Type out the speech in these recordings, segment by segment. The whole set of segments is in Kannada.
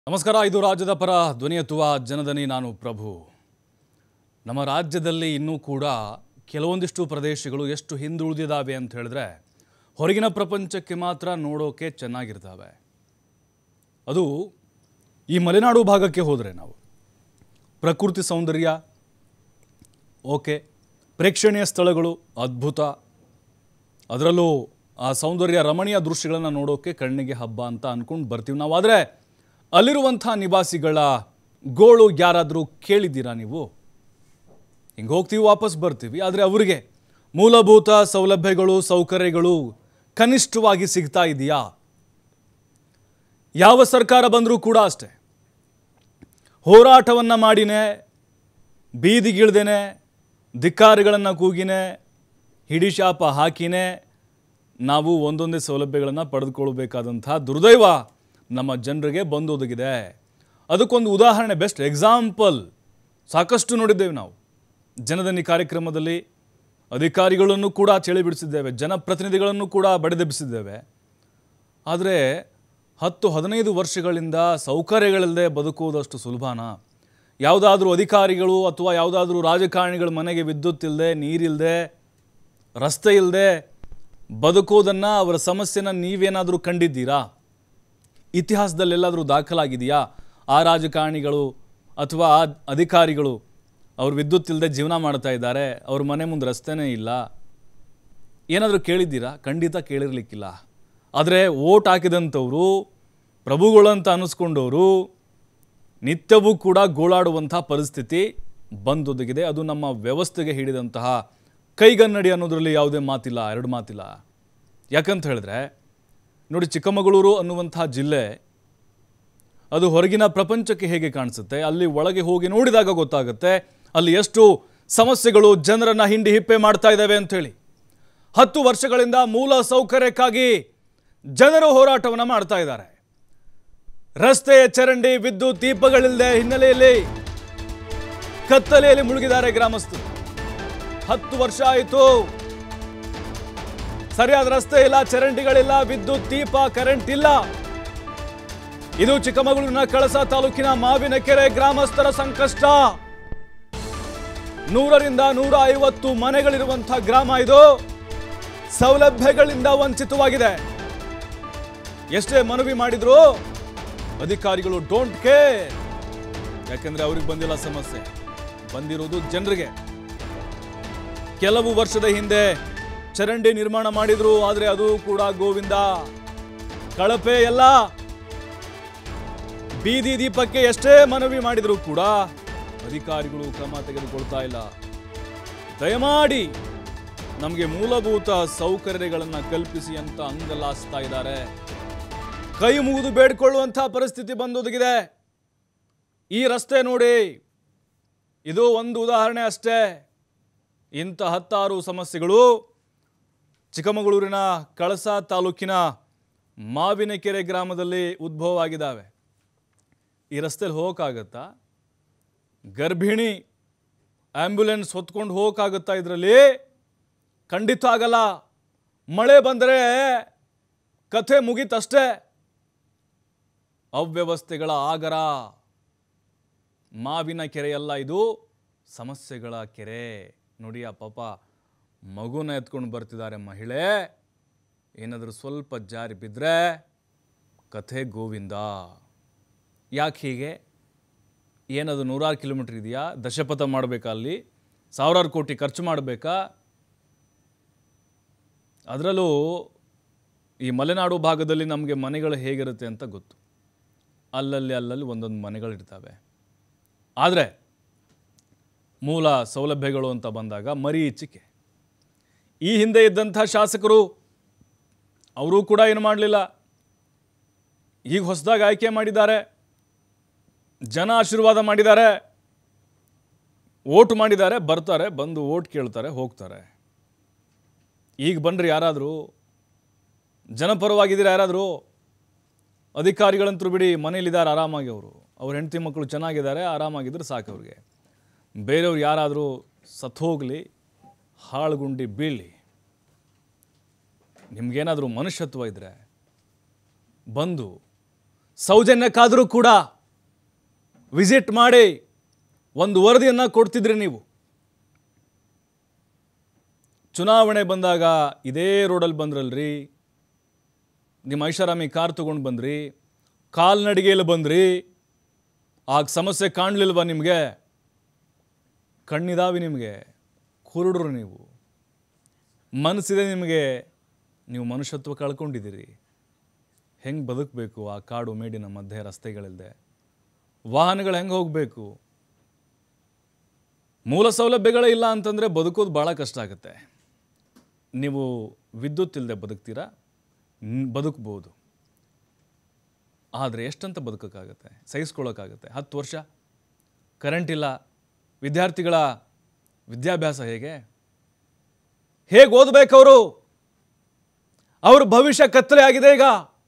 ನಮಸ್ಕಾರ ಇದು ರಾಜ್ಯದ ಪರ ಧ್ವನಿ ಎತ್ತುವ ಜನದನಿ ನಾನು ಪ್ರಭು ನಮ್ಮ ರಾಜ್ಯದಲ್ಲಿ ಇನ್ನೂ ಕೂಡ ಕೆಲವೊಂದಿಷ್ಟು ಪ್ರದೇಶಗಳು ಎಷ್ಟು ಹಿಂದುಳಿದಿದ್ದಾವೆ ಅಂತ ಹೇಳಿದ್ರೆ ಹೊರಗಿನ ಪ್ರಪಂಚಕ್ಕೆ ಮಾತ್ರ ನೋಡೋಕೆ ಚೆನ್ನಾಗಿರ್ತವೆ ಅದು ಈ ಮಲೆನಾಡು ಭಾಗಕ್ಕೆ ಹೋದರೆ ನಾವು ಪ್ರಕೃತಿ ಸೌಂದರ್ಯ ಓಕೆ ಪ್ರೇಕ್ಷಣೀಯ ಸ್ಥಳಗಳು ಅದ್ಭುತ ಅದರಲ್ಲೂ ಆ ಸೌಂದರ್ಯ ರಮಣೀಯ ದೃಶ್ಯಗಳನ್ನು ನೋಡೋಕೆ ಕಣ್ಣಿಗೆ ಹಬ್ಬ ಅಂತ ಅಂದ್ಕೊಂಡು ಬರ್ತೀವಿ ನಾವು ಆದರೆ ಅಲ್ಲಿರುವಂಥ ನಿವಾಸಿಗಳ ಗೋಳು ಯಾರಾದರೂ ಕೇಳಿದ್ದೀರಾ ನೀವು ಹಿಂಗೆ ಹೋಗ್ತೀವಿ ವಾಪಸ್ ಬರ್ತೀವಿ ಆದರೆ ಅವರಿಗೆ ಮೂಲಭೂತ ಸೌಲಭ್ಯಗಳು ಸೌಕರ್ಯಗಳು ಕನಿಷ್ಠವಾಗಿ ಸಿಗ್ತಾ ಇದೆಯಾ ಯಾವ ಸರ್ಕಾರ ಬಂದರೂ ಕೂಡ ಅಷ್ಟೇ ಹೋರಾಟವನ್ನು ಮಾಡಿನೇ ಬೀದಿಗಿಳ್ದೇನೆ ಧಿಕ್ಕಾರಿಗಳನ್ನು ಕೂಗಿನೇ ಹಿಡಿಶಾಪ ಹಾಕಿನೇ ನಾವು ಒಂದೊಂದೇ ಸೌಲಭ್ಯಗಳನ್ನು ಪಡೆದುಕೊಳ್ಬೇಕಾದಂಥ ದುರ್ದೈವ ನಮ್ಮ ಜನರಿಗೆ ಬಂದೊದಗಿದೆ ಅದಕ್ಕೊಂದು ಉದಾಹರಣೆ ಬೆಸ್ಟ್ ಎಕ್ಸಾಂಪಲ್ ಸಾಕಷ್ಟು ನೋಡಿದ್ದೇವೆ ನಾವು ಜನದನಿ ಕಾರ್ಯಕ್ರಮದಲ್ಲಿ ಅಧಿಕಾರಿಗಳನ್ನು ಕೂಡ ಚಳಿ ಬಿಡಿಸಿದ್ದೇವೆ ಜನಪ್ರತಿನಿಧಿಗಳನ್ನು ಕೂಡ ಬಡಿದೆಬ್ಬಿಸಿದ್ದೇವೆ ಆದರೆ ಹತ್ತು ಹದಿನೈದು ವರ್ಷಗಳಿಂದ ಸೌಕರ್ಯಗಳಿಲ್ಲದೆ ಬದುಕುವುದಷ್ಟು ಸುಲಭನಾ ಯಾವುದಾದ್ರೂ ಅಧಿಕಾರಿಗಳು ಅಥವಾ ಯಾವುದಾದ್ರೂ ರಾಜಕಾರಣಿಗಳ ಮನೆಗೆ ವಿದ್ಯುತ್ ಇಲ್ಲದೆ ನೀರಿಲ್ಲದೆ ರಸ್ತೆ ಇಲ್ಲದೆ ಬದುಕೋದನ್ನು ಅವರ ಸಮಸ್ಯೆನ ನೀವೇನಾದರೂ ಕಂಡಿದ್ದೀರಾ ಇತಿಹಾಸದಲ್ಲೆಲ್ಲಾದರೂ ದಾಖಲಾಗಿದೆಯಾ ಆ ರಾಜಕಾರಣಿಗಳು ಅಥವಾ ಆ ಅಧಿಕಾರಿಗಳು ಅವ್ರು ವಿದ್ಯುತ್ ಇಲ್ಲದೆ ಜೀವನ ಮಾಡ್ತಾ ಇದ್ದಾರೆ ಅವ್ರ ಮನೆ ಮುಂದೆ ರಸ್ತೆನೇ ಇಲ್ಲ ಏನಾದರೂ ಕೇಳಿದ್ದೀರಾ ಖಂಡಿತ ಕೇಳಿರ್ಲಿಕ್ಕಿಲ್ಲ ಆದರೆ ಓಟ್ ಹಾಕಿದಂಥವರು ಪ್ರಭುಗಳಂತ ಅನ್ನಿಸ್ಕೊಂಡವರು ನಿತ್ಯವೂ ಕೂಡ ಗೋಳಾಡುವಂಥ ಪರಿಸ್ಥಿತಿ ಬಂದೊದಗಿದೆ ಅದು ನಮ್ಮ ವ್ಯವಸ್ಥೆಗೆ ಹಿಡಿದಂತಹ ಕೈಗನ್ನಡಿ ಅನ್ನೋದರಲ್ಲಿ ಯಾವುದೇ ಮಾತಿಲ್ಲ ಎರಡು ಮಾತಿಲ್ಲ ಯಾಕಂತ ಹೇಳಿದ್ರೆ ನೋಡಿ ಚಿಕ್ಕಮಗಳೂರು ಅನ್ನುವಂಥ ಜಿಲ್ಲೆ ಅದು ಹೊರಗಿನ ಪ್ರಪಂಚಕ್ಕೆ ಹೇಗೆ ಕಾಣಿಸುತ್ತೆ ಅಲ್ಲಿ ಒಳಗೆ ಹೋಗಿ ನೋಡಿದಾಗ ಗೊತ್ತಾಗುತ್ತೆ ಅಲ್ಲಿ ಎಷ್ಟು ಸಮಸ್ಯೆಗಳು ಜನರನ್ನ ಹಿಂಡಿ ಹಿಪ್ಪೆ ಮಾಡ್ತಾ ಇದ್ದಾವೆ ಅಂಥೇಳಿ ಹತ್ತು ವರ್ಷಗಳಿಂದ ಮೂಲ ಸೌಕರ್ಯಕ್ಕಾಗಿ ಜನರು ಹೋರಾಟವನ್ನು ಮಾಡ್ತಾ ಇದ್ದಾರೆ ರಸ್ತೆ ಚರಂಡಿ ವಿದ್ಯುತ್ ದೀಪಗಳಿಲ್ಲದೆ ಹಿನ್ನೆಲೆಯಲ್ಲಿ ಕತ್ತಲೆಯಲ್ಲಿ ಮುಳುಗಿದ್ದಾರೆ ಗ್ರಾಮಸ್ಥರು ಹತ್ತು ವರ್ಷ ಆಯಿತು ಸರಿಯಾದ ರಸ್ತೆ ಇಲ್ಲ ಚರಂಡಿಗಳಿಲ್ಲ ವಿದ್ಯುತ್ ದೀಪ ಕರೆಂಟ್ ಇಲ್ಲ ಇದು ಚಿಕ್ಕಮಗಳೂರಿನ ಕಳಸ ತಾಲೂಕಿನ ಮಾವಿನಕೆರೆ ಗ್ರಾಮಸ್ಥರ ಸಂಕಷ್ಟ ನೂರರಿಂದ ನೂರ ಐವತ್ತು ಮನೆಗಳಿರುವಂತಹ ಗ್ರಾಮ ಇದು ಸೌಲಭ್ಯಗಳಿಂದ ವಂಚಿತವಾಗಿದೆ ಎಷ್ಟೇ ಮನವಿ ಮಾಡಿದ್ರು ಅಧಿಕಾರಿಗಳು ಡೋಂಟ್ ಕೇರ್ ಯಾಕಂದ್ರೆ ಅವ್ರಿಗೆ ಬಂದಿಲ್ಲ ಸಮಸ್ಯೆ ಬಂದಿರೋದು ಜನರಿಗೆ ಕೆಲವು ವರ್ಷದ ಹಿಂದೆ ಚರಂಡಿ ನಿರ್ಮಾಣ ಮಾಡಿದ್ರು ಆದರೆ ಅದು ಕೂಡ ಗೋವಿಂದ ಕಳಪೆ ಎಲ್ಲ ಬೀದಿ ದೀಪಕ್ಕೆ ಎಷ್ಟೇ ಮನವಿ ಮಾಡಿದರೂ ಕೂಡ ಅಧಿಕಾರಿಗಳು ಕ್ರಮ ತೆಗೆದುಕೊಳ್ತಾ ಇಲ್ಲ ದಯಮಾಡಿ ನಮಗೆ ಮೂಲಭೂತ ಸೌಕರ್ಯಗಳನ್ನು ಕಲ್ಪಿಸಿ ಅಂತ ಅಂಗಲಾಸ್ತಾ ಇದ್ದಾರೆ ಕೈ ಮುಗಿದು ಬೇಡಿಕೊಳ್ಳುವಂಥ ಪರಿಸ್ಥಿತಿ ಬಂದೊದಗಿದೆ ಈ ರಸ್ತೆ ನೋಡಿ ಇದು ಒಂದು ಉದಾಹರಣೆ ಅಷ್ಟೇ ಇಂಥ ಹತ್ತಾರು ಸಮಸ್ಯೆಗಳು ಚಿಕ್ಕಮಗಳೂರಿನ ಕಳಸ ತಾಲೂಕಿನ ಮಾವಿನಕೆರೆ ಗ್ರಾಮದಲ್ಲಿ ಉದ್ಭವ ಆಗಿದ್ದಾವೆ ಈ ರಸ್ತೆಯಲ್ಲಿ ಹೋಗೋಕ್ಕಾಗತ್ತಾ ಗರ್ಭಿಣಿ ಆ್ಯಂಬ್ಯುಲೆನ್ಸ್ ಹೊತ್ಕೊಂಡು ಹೋಗೋಕ್ಕಾಗತ್ತಾ ಇದರಲ್ಲಿ ಖಂಡಿತ ಆಗಲ್ಲ ಮಳೆ ಬಂದರೆ ಕಥೆ ಮುಗೀತಷ್ಟೇ ಅವ್ಯವಸ್ಥೆಗಳ ಆಗರ ಮಾವಿನ ಕೆರೆಯಲ್ಲ ಇದು ಸಮಸ್ಯೆಗಳ ಕೆರೆ ನೋಡಿ ಆ ಪಾಪ ಮಗುನ ಎತ್ಕೊಂಡು ಬರ್ತಿದ್ದಾರೆ ಮಹಿಳೆ ಏನಾದರೂ ಸ್ವಲ್ಪ ಜಾರಿ ಬಿದ್ದರೆ ಕಥೆ ಗೋವಿಂದ ಯಾಕೆ ಹೀಗೆ ಏನದು ನೂರಾರು ಕಿಲೋಮೀಟ್ರ್ ಇದೆಯಾ ದಶಪಥ ಮಾಡಬೇಕಾ ಅಲ್ಲಿ ಸಾವಿರಾರು ಕೋಟಿ ಖರ್ಚು ಮಾಡಬೇಕಾ ಅದರಲ್ಲೂ ಈ ಮಲೆನಾಡು ಭಾಗದಲ್ಲಿ ನಮಗೆ ಮನೆಗಳು ಹೇಗಿರುತ್ತೆ ಅಂತ ಗೊತ್ತು ಅಲ್ಲಲ್ಲಿ ಅಲ್ಲಲ್ಲಿ ಒಂದೊಂದು ಮನೆಗಳಿರ್ತವೆ ಆದರೆ ಮೂಲ ಸೌಲಭ್ಯಗಳು ಅಂತ ಬಂದಾಗ ಮರೀಚಿಕೆ ಈ ಹಿಂದೆ ಇದ್ದಂಥ ಶಾಸಕರು ಅವರೂ ಕೂಡ ಏನು ಮಾಡಲಿಲ್ಲ ಈಗ ಹೊಸದಾಗಿ ಆಯ್ಕೆ ಮಾಡಿದ್ದಾರೆ ಜನ ಆಶೀರ್ವಾದ ಮಾಡಿದ್ದಾರೆ ಓಟ್ ಮಾಡಿದ್ದಾರೆ ಬರ್ತಾರೆ ಬಂದು ಓಟ್ ಕೇಳ್ತಾರೆ ಹೋಗ್ತಾರೆ ಈಗ ಬನ್ರಿ ಯಾರಾದರೂ ಜನಪರವಾಗಿದ್ದೀರಾ ಯಾರಾದರೂ ಅಧಿಕಾರಿಗಳಂತರೂ ಬಿಡಿ ಮನೇಲಿದ್ದಾರೆ ಆರಾಮಾಗಿ ಅವರು ಅವ್ರ ಹೆಂಡತಿ ಮಕ್ಕಳು ಚೆನ್ನಾಗಿದ್ದಾರೆ ಆರಾಮಾಗಿದ್ರೆ ಸಾಕು ಅವ್ರಿಗೆ ಬೇರೆಯವ್ರು ಯಾರಾದರೂ ಸತ್ತೋಗಲಿ ಹಾಳುಗುಂಡಿ ಬೀಳಲಿ ನಿಮಗೇನಾದರೂ ಮನುಷ್ಯತ್ವ ಇದ್ದರೆ ಬಂದು ಸೌಜನ್ಯಕ್ಕಾದರೂ ಕೂಡ ವಿಸಿಟ್ ಮಾಡಿ ಒಂದು ವರದಿಯನ್ನು ಕೊಡ್ತಿದ್ರಿ ನೀವು ಚುನಾವಣೆ ಬಂದಾಗ ಇದೇ ರೋಡಲ್ಲಿ ಬಂದ್ರಲ್ರಿ ನಿಮ್ಮ ಐಷಾರಾಮಿ ಕಾರ್ ತೊಗೊಂಡು ಬಂದ್ರಿ ಕಾಲ್ನಡಿಗೆಯಲ್ಲಿ ಬಂದ್ರಿ ಆಗ ಸಮಸ್ಯೆ ಕಾಣಲಿಲ್ವಾ ನಿಮಗೆ ಕಣ್ಣಿದಾವಿ ನಿಮಗೆ ಕುರುಡ್ರು ನೀವು ಮನಸ್ಸಿದೆ ನಿಮಗೆ ನೀವು ಮನುಷ್ಯತ್ವ ಕಳ್ಕೊಂಡಿದ್ದೀರಿ ಹೆಂಗೆ ಬದುಕಬೇಕು ಆ ಕಾಡು ಮೇಡಿನ ಮಧ್ಯೆ ರಸ್ತೆಗಳಿಲ್ಲದೆ ವಾಹನಗಳು ಹೆಂಗೆ ಹೋಗಬೇಕು ಮೂಲ ಸೌಲಭ್ಯಗಳೇ ಇಲ್ಲ ಅಂತಂದರೆ ಬದುಕೋದು ಭಾಳ ಕಷ್ಟ ಆಗುತ್ತೆ ನೀವು ವಿದ್ಯುತ್ ಇಲ್ಲದೆ ಬದುಕ್ತೀರಾ ನ್- ಬದುಕ್ಬೋದು ಆದರೆ ಎಷ್ಟಂತ ಬದುಕೋಕ್ಕಾಗತ್ತೆ ಸಹಿಸ್ಕೊಳ್ಳೋಕ್ಕಾಗತ್ತೆ ಹತ್ತು ವರ್ಷ ಕರೆಂಟ್ ಇಲ್ಲ ವಿದ್ಯಾರ್ಥಿಗಳ ವಿದ್ಯಾಭ್ಯಾಸ ಹೇಗೆ ಹೇಗೆ ಓದಬೇಕವರು ಅವ್ರ ಭವಿಷ್ಯ ಕತ್ತಲೆ ಆಗಿದೆ ಈಗ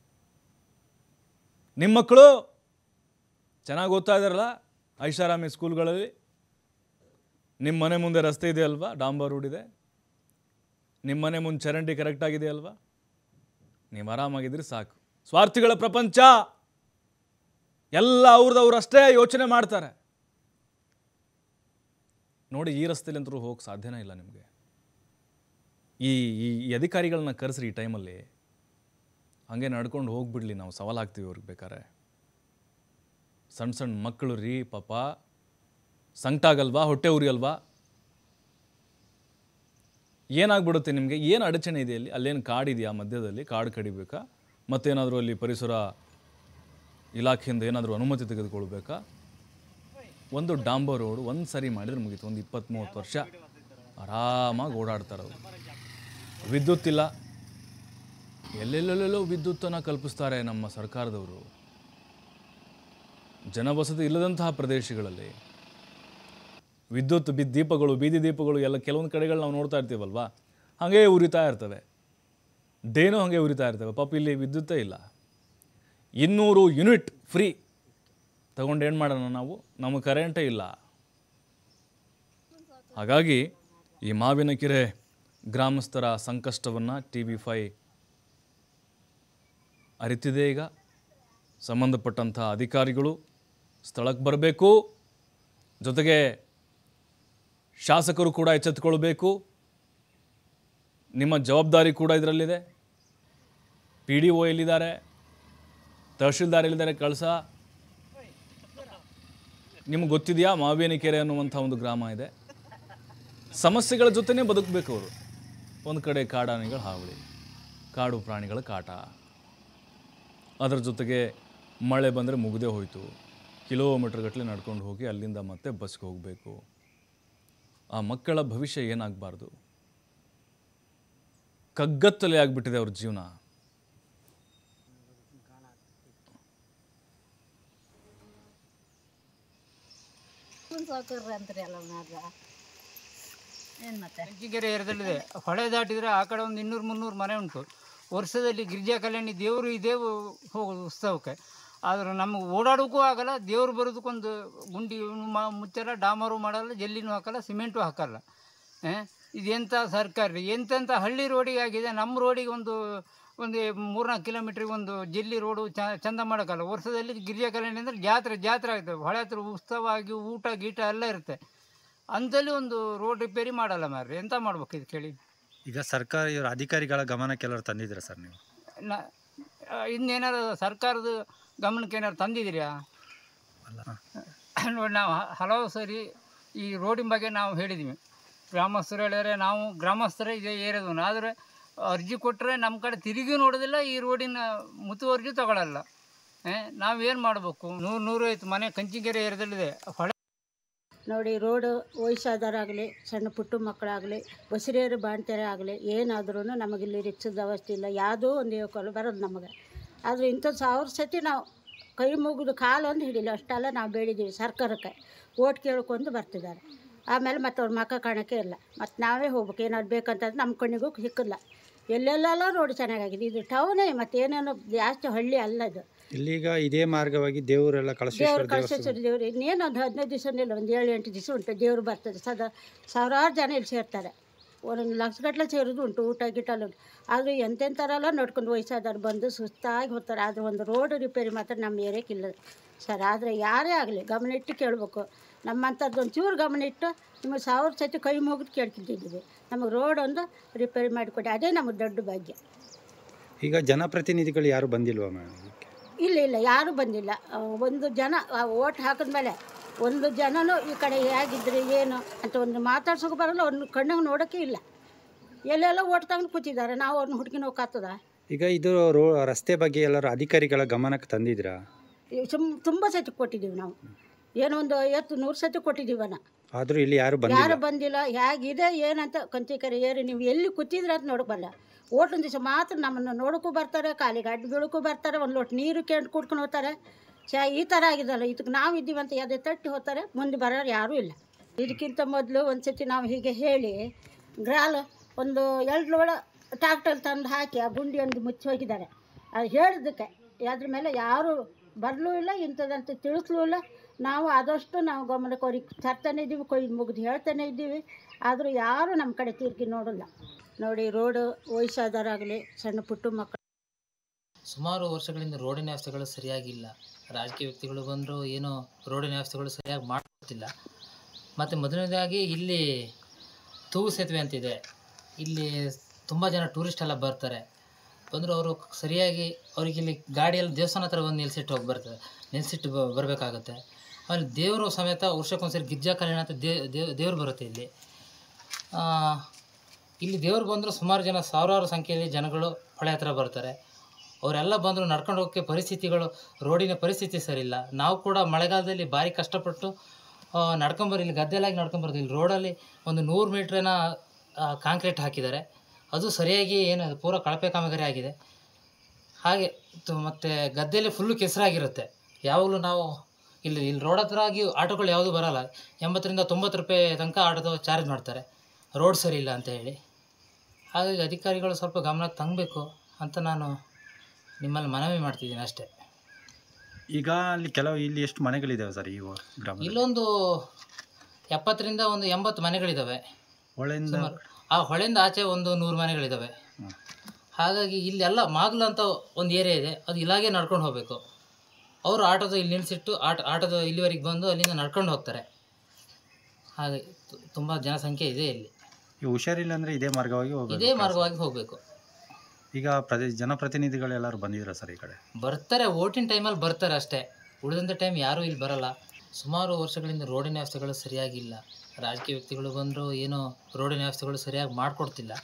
ನಿಮ್ಮ ಮಕ್ಕಳು ಚೆನ್ನಾಗಿ ಓದ್ತಾ ಇದ್ದಾರಲ್ಲ ಐಷಾರಾಮಿ ಸ್ಕೂಲ್ಗಳಲ್ಲಿ ನಿಮ್ಮ ಮನೆ ಮುಂದೆ ರಸ್ತೆ ಇದೆ ಅಲ್ವಾ ಡಾಂಬರ್ ರೋಡ್ ಇದೆ ನಿಮ್ಮ ಮನೆ ಮುಂದೆ ಚರಂಡಿ ಕರೆಕ್ಟ್ ಆಗಿದೆ ಅಲ್ವಾ ನೀವು ಆರಾಮಾಗಿದ್ರೆ ಸಾಕು ಸ್ವಾರ್ಥಿಗಳ ಪ್ರಪಂಚ ಎಲ್ಲ ಅವ್ರದ್ದು ಅಷ್ಟೇ ಯೋಚನೆ ಮಾಡ್ತಾರೆ ನೋಡಿ ಈ ರಸ್ತೆಯಲ್ಲಂತರೂ ಹೋಗಕ್ಕೆ ಸಾಧ್ಯನೇ ಇಲ್ಲ ನಿಮಗೆ ಈ ಈ ಈ ಅಧಿಕಾರಿಗಳನ್ನ ಕರೆಸ್ರಿ ಈ ಟೈಮಲ್ಲಿ ಹಂಗೆ ನಡ್ಕೊಂಡು ಹೋಗ್ಬಿಡ್ಲಿ ನಾವು ಸವಾಲು ಹಾಕ್ತೀವಿ ಅವ್ರಿಗೆ ಬೇಕಾರೆ ಸಣ್ಣ ಸಣ್ಣ ಮಕ್ಕಳು ರೀ ಪಾಪ ಸಂಕಟ ಆಗಲ್ವಾ ಹೊಟ್ಟೆ ಉರಿ ಅಲ್ವಾ ಏನಾಗ್ಬಿಡುತ್ತೆ ನಿಮಗೆ ಏನು ಅಡಚಣೆ ಇದೆ ಅಲ್ಲಿ ಅಲ್ಲೇನು ಕಾಡಿದೆಯಾ ಮಧ್ಯದಲ್ಲಿ ಕಾಡು ಕಡಿಬೇಕಾ ಮತ್ತೇನಾದರೂ ಅಲ್ಲಿ ಪರಿಸರ ಇಲಾಖೆಯಿಂದ ಏನಾದರೂ ಅನುಮತಿ ತೆಗೆದುಕೊಳ್ಬೇಕಾ ಒಂದು ಡಾಂಬರ್ ರೋಡ್ ಒಂದು ಸರಿ ಮಾಡಿದ್ರೆ ಮುಗೀತು ಒಂದು ಇಪ್ಪತ್ತ್ ಮೂವತ್ತು ವರ್ಷ ಆರಾಮಾಗಿ ಓಡಾಡ್ತಾರೆ ಅವರು ವಿದ್ಯುತ್ ಇಲ್ಲ ಎಲ್ಲೆಲ್ಲೆಲ್ಲೆಲ್ಲೋ ವಿದ್ಯುತ್ತನ್ನು ಕಲ್ಪಿಸ್ತಾರೆ ನಮ್ಮ ಸರ್ಕಾರದವರು ಜನವಸತಿ ಇಲ್ಲದಂತಹ ಪ್ರದೇಶಗಳಲ್ಲಿ ವಿದ್ಯುತ್ ಬಿ ದೀಪಗಳು ಬೀದಿ ದೀಪಗಳು ಎಲ್ಲ ಕೆಲವೊಂದು ಕಡೆಗಳು ನಾವು ನೋಡ್ತಾ ಇರ್ತೀವಲ್ವಾ ಹಾಗೇ ಉರಿತಾ ಇರ್ತವೆ ಡೇನೂ ಹಾಗೆ ಉರಿತಾ ಇರ್ತವೆ ಪಾಪ ಇಲ್ಲಿ ವಿದ್ಯುತ್ತೇ ಇಲ್ಲ ಇನ್ನೂರು ಯೂನಿಟ್ ಫ್ರೀ ತಗೊಂಡು ಏನು ಮಾಡೋಣ ನಾವು ನಮಗೆ ಕರೆಂಟೇ ಇಲ್ಲ ಹಾಗಾಗಿ ಈ ಮಾವಿನಕೆರೆ ಗ್ರಾಮಸ್ಥರ ಸಂಕಷ್ಟವನ್ನು ಟಿ ವಿ ಫೈ ಅರಿತಿದೆ ಈಗ ಸಂಬಂಧಪಟ್ಟಂಥ ಅಧಿಕಾರಿಗಳು ಸ್ಥಳಕ್ಕೆ ಬರಬೇಕು ಜೊತೆಗೆ ಶಾಸಕರು ಕೂಡ ಎಚ್ಚೆತ್ತುಕೊಳ್ಬೇಕು ನಿಮ್ಮ ಜವಾಬ್ದಾರಿ ಕೂಡ ಇದರಲ್ಲಿದೆ ಪಿ ಡಿ ಒ ಎಲ್ಲಿದ್ದಾರೆ ತಹಶೀಲ್ದಾರ್ ಎಲ್ಲಿದ್ದಾರೆ ಕಳಸ ನಿಮ್ಗೆ ಗೊತ್ತಿದೆಯಾ ಮಾವೇನಿಕೆರೆ ಅನ್ನುವಂಥ ಒಂದು ಗ್ರಾಮ ಇದೆ ಸಮಸ್ಯೆಗಳ ಜೊತೆನೇ ಬದುಕಬೇಕು ಅವರು ಒಂದು ಕಡೆ ಕಾಡಾನೆಗಳ ಹಾವಳಿ ಕಾಡು ಪ್ರಾಣಿಗಳ ಕಾಟ ಅದರ ಜೊತೆಗೆ ಮಳೆ ಬಂದರೆ ಮುಗದೆ ಹೋಯಿತು ಕಿಲೋಮೀಟ್ರ್ ಗಟ್ಟಲೆ ನಡ್ಕೊಂಡು ಹೋಗಿ ಅಲ್ಲಿಂದ ಮತ್ತೆ ಬಸ್ಗೆ ಹೋಗಬೇಕು ಆ ಮಕ್ಕಳ ಭವಿಷ್ಯ ಏನಾಗಬಾರ್ದು ಕಗ್ಗತ್ತಲೆ ಆಗಿಬಿಟ್ಟಿದೆ ಅವ್ರ ಜೀವನ ಸಾಕರ್ರಿ ಅಂತಾರೆ ಎಲ್ಲ ಮಾಡ್ದ ಏನು ಮತ್ತೆ ಕಂಚಿಗೆರೆ ಏರಿಯದಲ್ಲಿದೆ ಹೊಳೆ ದಾಟಿದರೆ ಆ ಕಡೆ ಒಂದು ಇನ್ನೂರು ಮುನ್ನೂರು ಮನೆ ಉಂಟು ವರ್ಷದಲ್ಲಿ ಗಿರಿಜಾ ಕಲ್ಯಾಣಿ ದೇವರು ಇದೆ ಹೋಗೋದು ಉತ್ಸವಕ್ಕೆ ಆದ್ರೆ ನಮಗೆ ಓಡಾಡೋಕ್ಕೂ ಆಗಲ್ಲ ದೇವ್ರು ಬರೋದಕ್ಕೊಂದು ಗುಂಡಿ ಮ- ಮುಚ್ಚಲ್ಲ ಡಾಮರು ಮಾಡಲ್ಲ ಜಲ್ಲಿನೂ ಹಾಕಲ್ಲ ಸಿಮೆಂಟು ಹಾಕಲ್ಲ ಆ? ಇದೆಂಥ ಸರ್ಕಾರ ರೀ ಎಂತೆಂಥ ಹಳ್ಳಿ ರೋಡಿಗೆ ಆಗಿದೆ ನಮ್ಮ ರೋಡಿಗೆ ಒಂದು ಒಂದು ಮೂರ್ನಾಲ್ಕು ಕಿಲೋಮೀಟ್ರಿಗೆ ಒಂದು ಜಲ್ಲಿ ರೋಡು ಚ ಚಂದ ಮಾಡೋಕ್ಕಲ್ಲ ವರ್ಷದಲ್ಲಿ ಗಿರಿಜಾ ಕಲ್ಯಾಣಿ ಅಂದರೆ ಜಾತ್ರೆ ಜಾತ್ರೆ ಆಗ್ತದೆ ಹೊಳೆ ಹತ್ರ ಉತ್ಸವ ಆಗಿ ಊಟ ಗೀಟ ಎಲ್ಲ ಇರುತ್ತೆ ಅಂಥಲ್ಲಿ ಒಂದು ರೋಡ್ ರಿಪೇರಿ ಮಾಡಲ್ಲ ಮಾರ್ರಿ ಎಂತ ಮಾಡ್ಬೇಕು ಇದು ಕೇಳಿ ಈಗ ಸರ್ಕಾರ ಇವ್ರ ಅಧಿಕಾರಿಗಳ ಗಮನಕ್ಕೆ ಎಲ್ಲರೂ ತಂದಿದ್ದೀರಾ ಸರ್ ನೀವು ನ ಇನ್ನೇನಾರು ಸರ್ಕಾರದ ಗಮನಕ್ಕೆ ಏನಾರು ತಂದಿದ್ದೀರಾ ನೋಡಿ ನಾವು ಹ- ಹಲವು ಸರಿ ಈ ರೋಡಿನ ಬಗ್ಗೆ ನಾವು ಹೇಳಿದ್ವಿ ಗ್ರಾಮಸ್ಥರು ಹೇಳಿದರೆ ನಾವು ಗ್ರಾಮಸ್ಥರೇ ಇದೇ ಏರಿಯಾದವನು ಆದರೆ ಅರ್ಜಿ ಕೊಟ್ಟರೆ ನಮ್ಮ ಕಡೆ ತಿರುಗಿ ನೋಡೋದಿಲ್ಲ ಈ ರೋಡಿನ ಮುತುವರ್ಜಿ ತಗೊಳ್ಳಲ್ಲ ನಾವೇನು ಮಾಡಬೇಕು ನೂರು ನೂರು ಐತು ಮನೆ ಕಂಚಿಗೆರೆ ಏರಿಯಾದಲ್ಲಿದೆ ಹೊಳೆ ನೋಡಿ ರೋಡು ವಯಸ್ಸಾದವರಾಗಲಿ ಸಣ್ಣ ಪುಟ್ಟ ಮಕ್ಕಳಾಗಲಿ ಬಸರಿಯರು ಬಾಣ್ತಾರೆ ಆಗಲಿ ಏನಾದ್ರೂ ನಮಗಿಲ್ಲಿ ರಿಕ್ಷದ ವ್ಯವಸ್ಥೆ ಇಲ್ಲ ಯಾವುದೋ ಒಂದು ವೆಹಿಕಲ್ ಬರೋದು ನಮಗೆ ಆದರೆ ಇಂಥ ಸಾವಿರ ಸತಿ ನಾವು ಕೈ ಮುಗಿದು ಕಾಲು ಒಂದು ಹಿಡಿಲ್ಲ ಅಷ್ಟೆಲ್ಲ ನಾವು ಬೇಡಿದ್ದೀವಿ ಸರ್ಕಾರಕ್ಕೆ ಓಟ್ ಕೇಳ್ಕೊಂಡು ಬರ್ತಿದ್ದಾರೆ ಆಮೇಲೆ ಮತ್ತೆ ಅವ್ರ ಮಕ್ಕ ಕಾಣೋಕ್ಕೆ ಇಲ್ಲ ಮತ್ತು ನಾವೇ ಹೋಗ್ಬೇಕು ಏನಾದ್ರು ಬೇಕಂತಂದ್ರೆ ನಮ್ಮ ಕಣ್ಣಿಗೂ ಸಿಕ್ಕಿಲ್ಲ ಎಲ್ಲೆಲ್ಲೆಲ್ಲ ರೋಡ್ ಚೆನ್ನಾಗಾಗಿದೆ ಇದು ಟೌನೇ ಮತ್ತು ಏನೇನೋ ಜಾಸ್ತಿ ಹಳ್ಳಿ ಅಲ್ಲ ಇದು ಇಲ್ಲೀಗ ಇದೇ ಮಾರ್ಗವಾಗಿ ದೇವರೆಲ್ಲ ಕಳಸೇಶ್ವರ ದೇವ್ರು ದೇವಸ್ಥಾನ ಕಳಿಸೇಶ್ವರ ದೇವ್ರು ಇನ್ನೇನು ಒಂದು ಹದಿನೈದು ದಿವಸ ಇಲ್ಲ ಒಂದು ಏಳು ಎಂಟು ದಿವಸ ಉಂಟು ದೇವ್ರು ಬರ್ತದೆ ಸದಾ ಸಾವಿರಾರು ಜನ ಇಲ್ಲಿ ಸೇರ್ತಾರೆ ಒಂದೊಂದು ಲಕ್ಷಗಟ್ಟಲೆ ಸೇರೋದು ಉಂಟು ಊಟ ಗೀಟ ಎಲ್ಲ ಉಂಟು ಆದರೆ ಎಂತೆಂಥರೆಲ್ಲ ನೋಡ್ಕೊಂಡು ವಯಸ್ಸಾದವ್ರು ಬಂದು ಸುಸ್ತಾಗಿ ಹೋಗ್ತಾರೆ ಆದರೆ ಒಂದು ರೋಡ್ ರಿಪೇರಿ ಮಾತ್ರ ನಮ್ಮ ಏರಿಯಕ್ಕಿಲ್ಲ ಸರ್ ಆದರೆ ಯಾರೇ ಆಗಲಿ ಗಮನ ಇಟ್ಟು ಕೇಳಬೇಕು ನಮ್ಮಂಥದ್ದು ಒಂಚೂರು ಗಮನ ಇಟ್ಟು ನಿಮಗೆ ಸಾವಿರ ಸತಿ ಕೈ ಮುಗಿದು ಕೇಳ್ತಿದ್ದೀವಿ ನಮಗೆ ರೋಡ್ ಒಂದು ರಿಪೇರಿ ಮಾಡಿಕೊಡಿ ಅದೇ ನಮಗೆ ದೊಡ್ಡ ಭಾಗ್ಯ ಈಗ ಜನಪ್ರತಿನಿಧಿಗಳು ಯಾರು ಬಂದಿಲ್ವಾ ಮೇಡಮ್ ಇಲ್ಲ ಇಲ್ಲ ಯಾರೂ ಬಂದಿಲ್ಲ ಆ, ಒಂದು ಜನ ಓಟ್ ಹಾಕಿದ್ಮೇಲೆ ಒಂದು ಜನನೂ ಈ ಕಡೆ ಹೇಗಿದ್ರಿ ಏನು ಅಂತ ಒಂದು ಮಾತಾಡ್ಸೋಕೆ ಬರಲ್ಲ ಒಂದು ಕಣ್ಣಿಗೆ ನೋಡೋಕ್ಕೆ ಇಲ್ಲ ಎಲ್ಲೆಲ್ಲ ಓಟ್ ತಗೊಂಡು ಕೂತಿದ್ದಾರೆ ನಾವು ಅವ್ರನ್ನ ಹುಡುಕಿನ ಹೋಗಾಗ್ತದ ಈಗ ಇದು ರೋ ರಸ್ತೆ ಬಗ್ಗೆ ಎಲ್ಲರೂ ಅಧಿಕಾರಿಗಳ ಗಮನಕ್ಕೆ ತಂದಿದ್ರಾ ಸುಮ್ ತುಂಬ ಸತಿ ಕೊಟ್ಟಿದ್ದೀವಿ ನಾವು ಏನೋ ಒಂದು ಐವತ್ತು ನೂರು ಸತಿ ಕೊಟ್ಟಿದ್ದೀವನ ಆದರೂ ಇಲ್ಲಿ ಯಾರು ಬಂದಿಲ್ಲ ಯಾರು ಬಂದಿಲ್ಲ ಹೇಗಿದೆ ಏನಂತ ಕಂಚಿಕರೆ ಏರಿ ನೀವು ಎಲ್ಲಿ ಕೂತಿದ್ರೆ ಅಂತ ನೋಡಕ್ಕೆ ಬರಲ್ಲ ಓಟೊಂದು ದಿವಸ ಮಾತ್ರ ನಮ್ಮನ್ನು ನೋಡೋಕ್ಕೂ ಬರ್ತಾರೆ ಕಾಲಿಗೆ ಅಡ್ಡ ಬೀಳಕ್ಕೂ ಬರ್ತಾರೆ ಒಂದು ಲೋಟ ನೀರು ಕೇಳಿ ಕುಡ್ಕೊಂಡು ಹೋಗ್ತಾರೆ ಚಾ ಈ ಥರ ಆಗಿದಲ್ಲ ಇದಕ್ಕೆ ನಾವು ಇದ್ದೀವಿ ಅಂತ ಯಾವುದೇ ತಟ್ಟಿ ಹೋಗ್ತಾರೆ ಮುಂದೆ ಬರೋರು ಯಾರೂ ಇಲ್ಲ ಇದಕ್ಕಿಂತ ಮೊದಲು ಒಂದು ಸತಿ ನಾವು ಹೀಗೆ ಹೇಳಿ ಗ್ರಾಲ್ ಒಂದು ಎರಡು ಲೋಡ ಟ್ಯಾಕ್ಟರ್ ತಂದು ಹಾಕಿ ಆ ಗುಂಡಿ ಒಂದು ಮುಚ್ಚಿ ಹೋಗಿದ್ದಾರೆ ಅದು ಹೇಳಿದ್ದಕ್ಕೆ ಅದ್ರ ಮೇಲೆ ಯಾರು ಬರಲೂ ಇಲ್ಲ ಇಂಥದ್ದಂತ ತಿಳಿಸ್ಲೂ ಇಲ್ಲ ನಾವು ಆದಷ್ಟು ನಾವು ಗಮನಕ್ಕೆ ಅವ್ರಿಗೆ ತರ್ತಾನೆ ಇದ್ದೀವಿ ಕೊಯ್ದು ಮುಗಿದು ಹೇಳ್ತಾನೆ ಇದ್ದೀವಿ ಆದರೂ ಯಾರೂ ನಮ್ಮ ಕಡೆ ತಿರುಗಿ ನೋಡಲ್ಲ ನೋಡಿ ರೋಡು ವಯಸ್ಸಾದವರಾಗಲಿ ಸಣ್ಣ ಪುಟ್ಟ ಮಕ್ಕಳು ಸುಮಾರು ವರ್ಷಗಳಿಂದ ರೋಡಿನ ವ್ಯವಸ್ಥೆಗಳು ಸರಿಯಾಗಿಲ್ಲ ರಾಜಕೀಯ ವ್ಯಕ್ತಿಗಳು ಬಂದರೂ ಏನೋ ರೋಡಿನ ವ್ಯವಸ್ಥೆಗಳು ಸರಿಯಾಗಿ ಮಾಡ್ಕೊಡ್ತಿಲ್ಲ ಮತ್ತು ಮೊದಲನೇದಾಗಿ ಇಲ್ಲಿ ತೂಗು ಸೇತುವೆ ಅಂತಿದೆ ಇಲ್ಲಿ ತುಂಬ ಜನ ಟೂರಿಸ್ಟ್ ಎಲ್ಲ ಬರ್ತಾರೆ ಬಂದರೂ ಅವರು ಸರಿಯಾಗಿ ಅವ್ರಿಗೆ ಇಲ್ಲಿ ಗಾಡಿಯಲ್ಲಿ ದೇವಸ್ಥಾನ ಹತ್ರ ಬಂದು ನಿಲ್ಸಿಟ್ಟು ಹೋಗಿ ಬರ್ತಾರೆ ನಿಲ್ಸಿಟ್ಟು ಬ ಬರಬೇಕಾಗತ್ತೆ ಆಮೇಲೆ ದೇವರು ಸಮೇತ ವರ್ಷಕ್ಕೊಂದ್ಸರಿ ಗಿರ್ಜಾ ಕಲ್ಯಾಣ ಅಂತ ದೇವ್ ದೇವ್ರು ಬರುತ್ತೆ ಇಲ್ಲಿ ಆ, ಇಲ್ಲಿ ದೇವ್ರು ಬಂದರೂ ಸುಮಾರು ಜನ ಸಾವಿರಾರು ಸಂಖ್ಯೆಯಲ್ಲಿ ಜನಗಳು ಹೊಳೆ ಹತ್ರ ಬರ್ತಾರೆ ಅವರೆಲ್ಲ ಬಂದರೂ ನಡ್ಕೊಂಡು ಹೋಗೋಕ್ಕೆ ಪರಿಸ್ಥಿತಿಗಳು ರೋಡಿನ ಪರಿಸ್ಥಿತಿ ಸರಿಯಿಲ್ಲ ನಾವು ಕೂಡ ಮಳೆಗಾಲದಲ್ಲಿ ಭಾರಿ ಕಷ್ಟಪಟ್ಟು ಆ, ನಡ್ಕೊಂಬರ್ ಇಲ್ಲಿ ಗದ್ದೆಲಾಗಿ ನಡ್ಕೊಂಬರೋದು ಇಲ್ಲಿ ರೋಡಲ್ಲಿ ಒಂದು ನೂರು ಮೀಟ್ರಿನ ಕಾಂಕ್ರೀಟ್ ಹಾಕಿದ್ದಾರೆ ಅದು ಸರಿಯಾಗಿ ಏನು ಅದು ಪೂರ ಕಳಪೆ ಕಾಮಗಾರಿ ಆಗಿದೆ ಹಾಗೆ ತು- ಮತ್ತು ಗದ್ದೆಯಲ್ಲಿ ಫುಲ್ಲು ಕೆಸರಾಗಿರುತ್ತೆ ಯಾವಾಗಲೂ ನಾವು ಇಲ್ಲಿ ಇಲ್ಲಿ ರೋಡ್ ಹತ್ರ ಆಗಿ ಆಟೋಗಳು ಯಾವುದು ಬರಲ್ಲ ಎಂಬತ್ತರಿಂದ ತೊಂಬತ್ತು ರೂಪಾಯಿ ತನಕ ಆಟೋದ ಚಾರ್ಜ್ ಮಾಡ್ತಾರೆ ರೋಡ್ ಸರಿ ಇಲ್ಲ ಅಂತ ಹೇಳಿ ಹಾಗಾಗಿ ಅಧಿಕಾರಿಗಳು ಸ್ವಲ್ಪ ಗಮನಕ್ಕೆ ತಂಗಬೇಕು ಅಂತ ನಾನು ನಿಮ್ಮಲ್ಲಿ ಮನವಿ ಮಾಡ್ತಿದ್ದೀನಿ ಅಷ್ಟೇ ಈಗ ಅಲ್ಲಿ ಕೆಲವು ಇಲ್ಲಿ ಎಷ್ಟು ಮನೆಗಳಿದಾವೆ ಸರ್ ಈ ಗ್ರಾಮ ಇಲ್ಲೊಂದು ಎಪ್ಪತ್ತರಿಂದ ಒಂದು ಎಂಬತ್ತು ಮನೆಗಳಿದ್ದಾವೆ ಒಳ್ಳೆಯಿಂದ ಸುಮಾರು ಆ ಹೊಳೆಯಿಂದ ಆಚೆ ಒಂದು ನೂರು ಮನೆಗಳಿದ್ದಾವೆ ಹ್ಮ್. ಹಾಗಾಗಿ ಇಲ್ಲೆಲ್ಲ ಮಾಗ್ಲು ಅಂತ ಒಂದು ಏರಿಯಾ ಇದೆ ಅದು ಇಲಾಗೆ ನಡ್ಕೊಂಡು ಹೋಗಬೇಕು ಅವರು ಆಟೋದ ಇಲ್ಲಿ ನಿಲ್ಲಿಸಿಟ್ಟು ಆಟ ಆಟೋದ ಇಲ್ಲಿವರೆಗೆ ಬಂದು ಅಲ್ಲಿಂದ ನಡ್ಕೊಂಡು ಹೋಗ್ತಾರೆ ಹಾಗೆ ತು- ತುಂಬ ಜನಸಂಖ್ಯೆ ಇದೆ ಇಲ್ಲಿ ಈಗ ಹುಷಾರಿಲ್ಲ ಅಂದರೆ ಇದೇ ಮಾರ್ಗವಾಗಿ ಹೋಗೋದು ಇದೇ ಮಾರ್ಗವಾಗಿ ಹೋಗಬೇಕು ಈಗ ಪ್ರತಿ ಜನಪ್ರತಿನಿಧಿಗಳು ಎಲ್ಲರೂ ಬಂದಿದ್ದೀರಾ ಸರ್ ಈ ಕಡೆ ಬರ್ತಾರೆ ಓಟಿನ ಟೈಮಲ್ಲಿ ಬರ್ತಾರೆ ಅಷ್ಟೇ ಉಳಿದಂಥ ಟೈಮ್ ಯಾರೂ ಇಲ್ಲಿ ಬರಲ್ಲ ಸುಮಾರು ವರ್ಷಗಳಿಂದ ರೋಡಿನ ವ್ಯವಸ್ಥೆಗಳು ಸರಿಯಾಗಿಲ್ಲ ರಾಜಕೀಯ ವ್ಯಕ್ತಿಗಳು ಬಂದರೂ ಏನೋ ರೋಡಿನ ವ್ಯವಸ್ಥೆಗಳು ಸರಿಯಾಗಿ ಮಾಡಿಕೊಡ್ತಿಲ್ಲ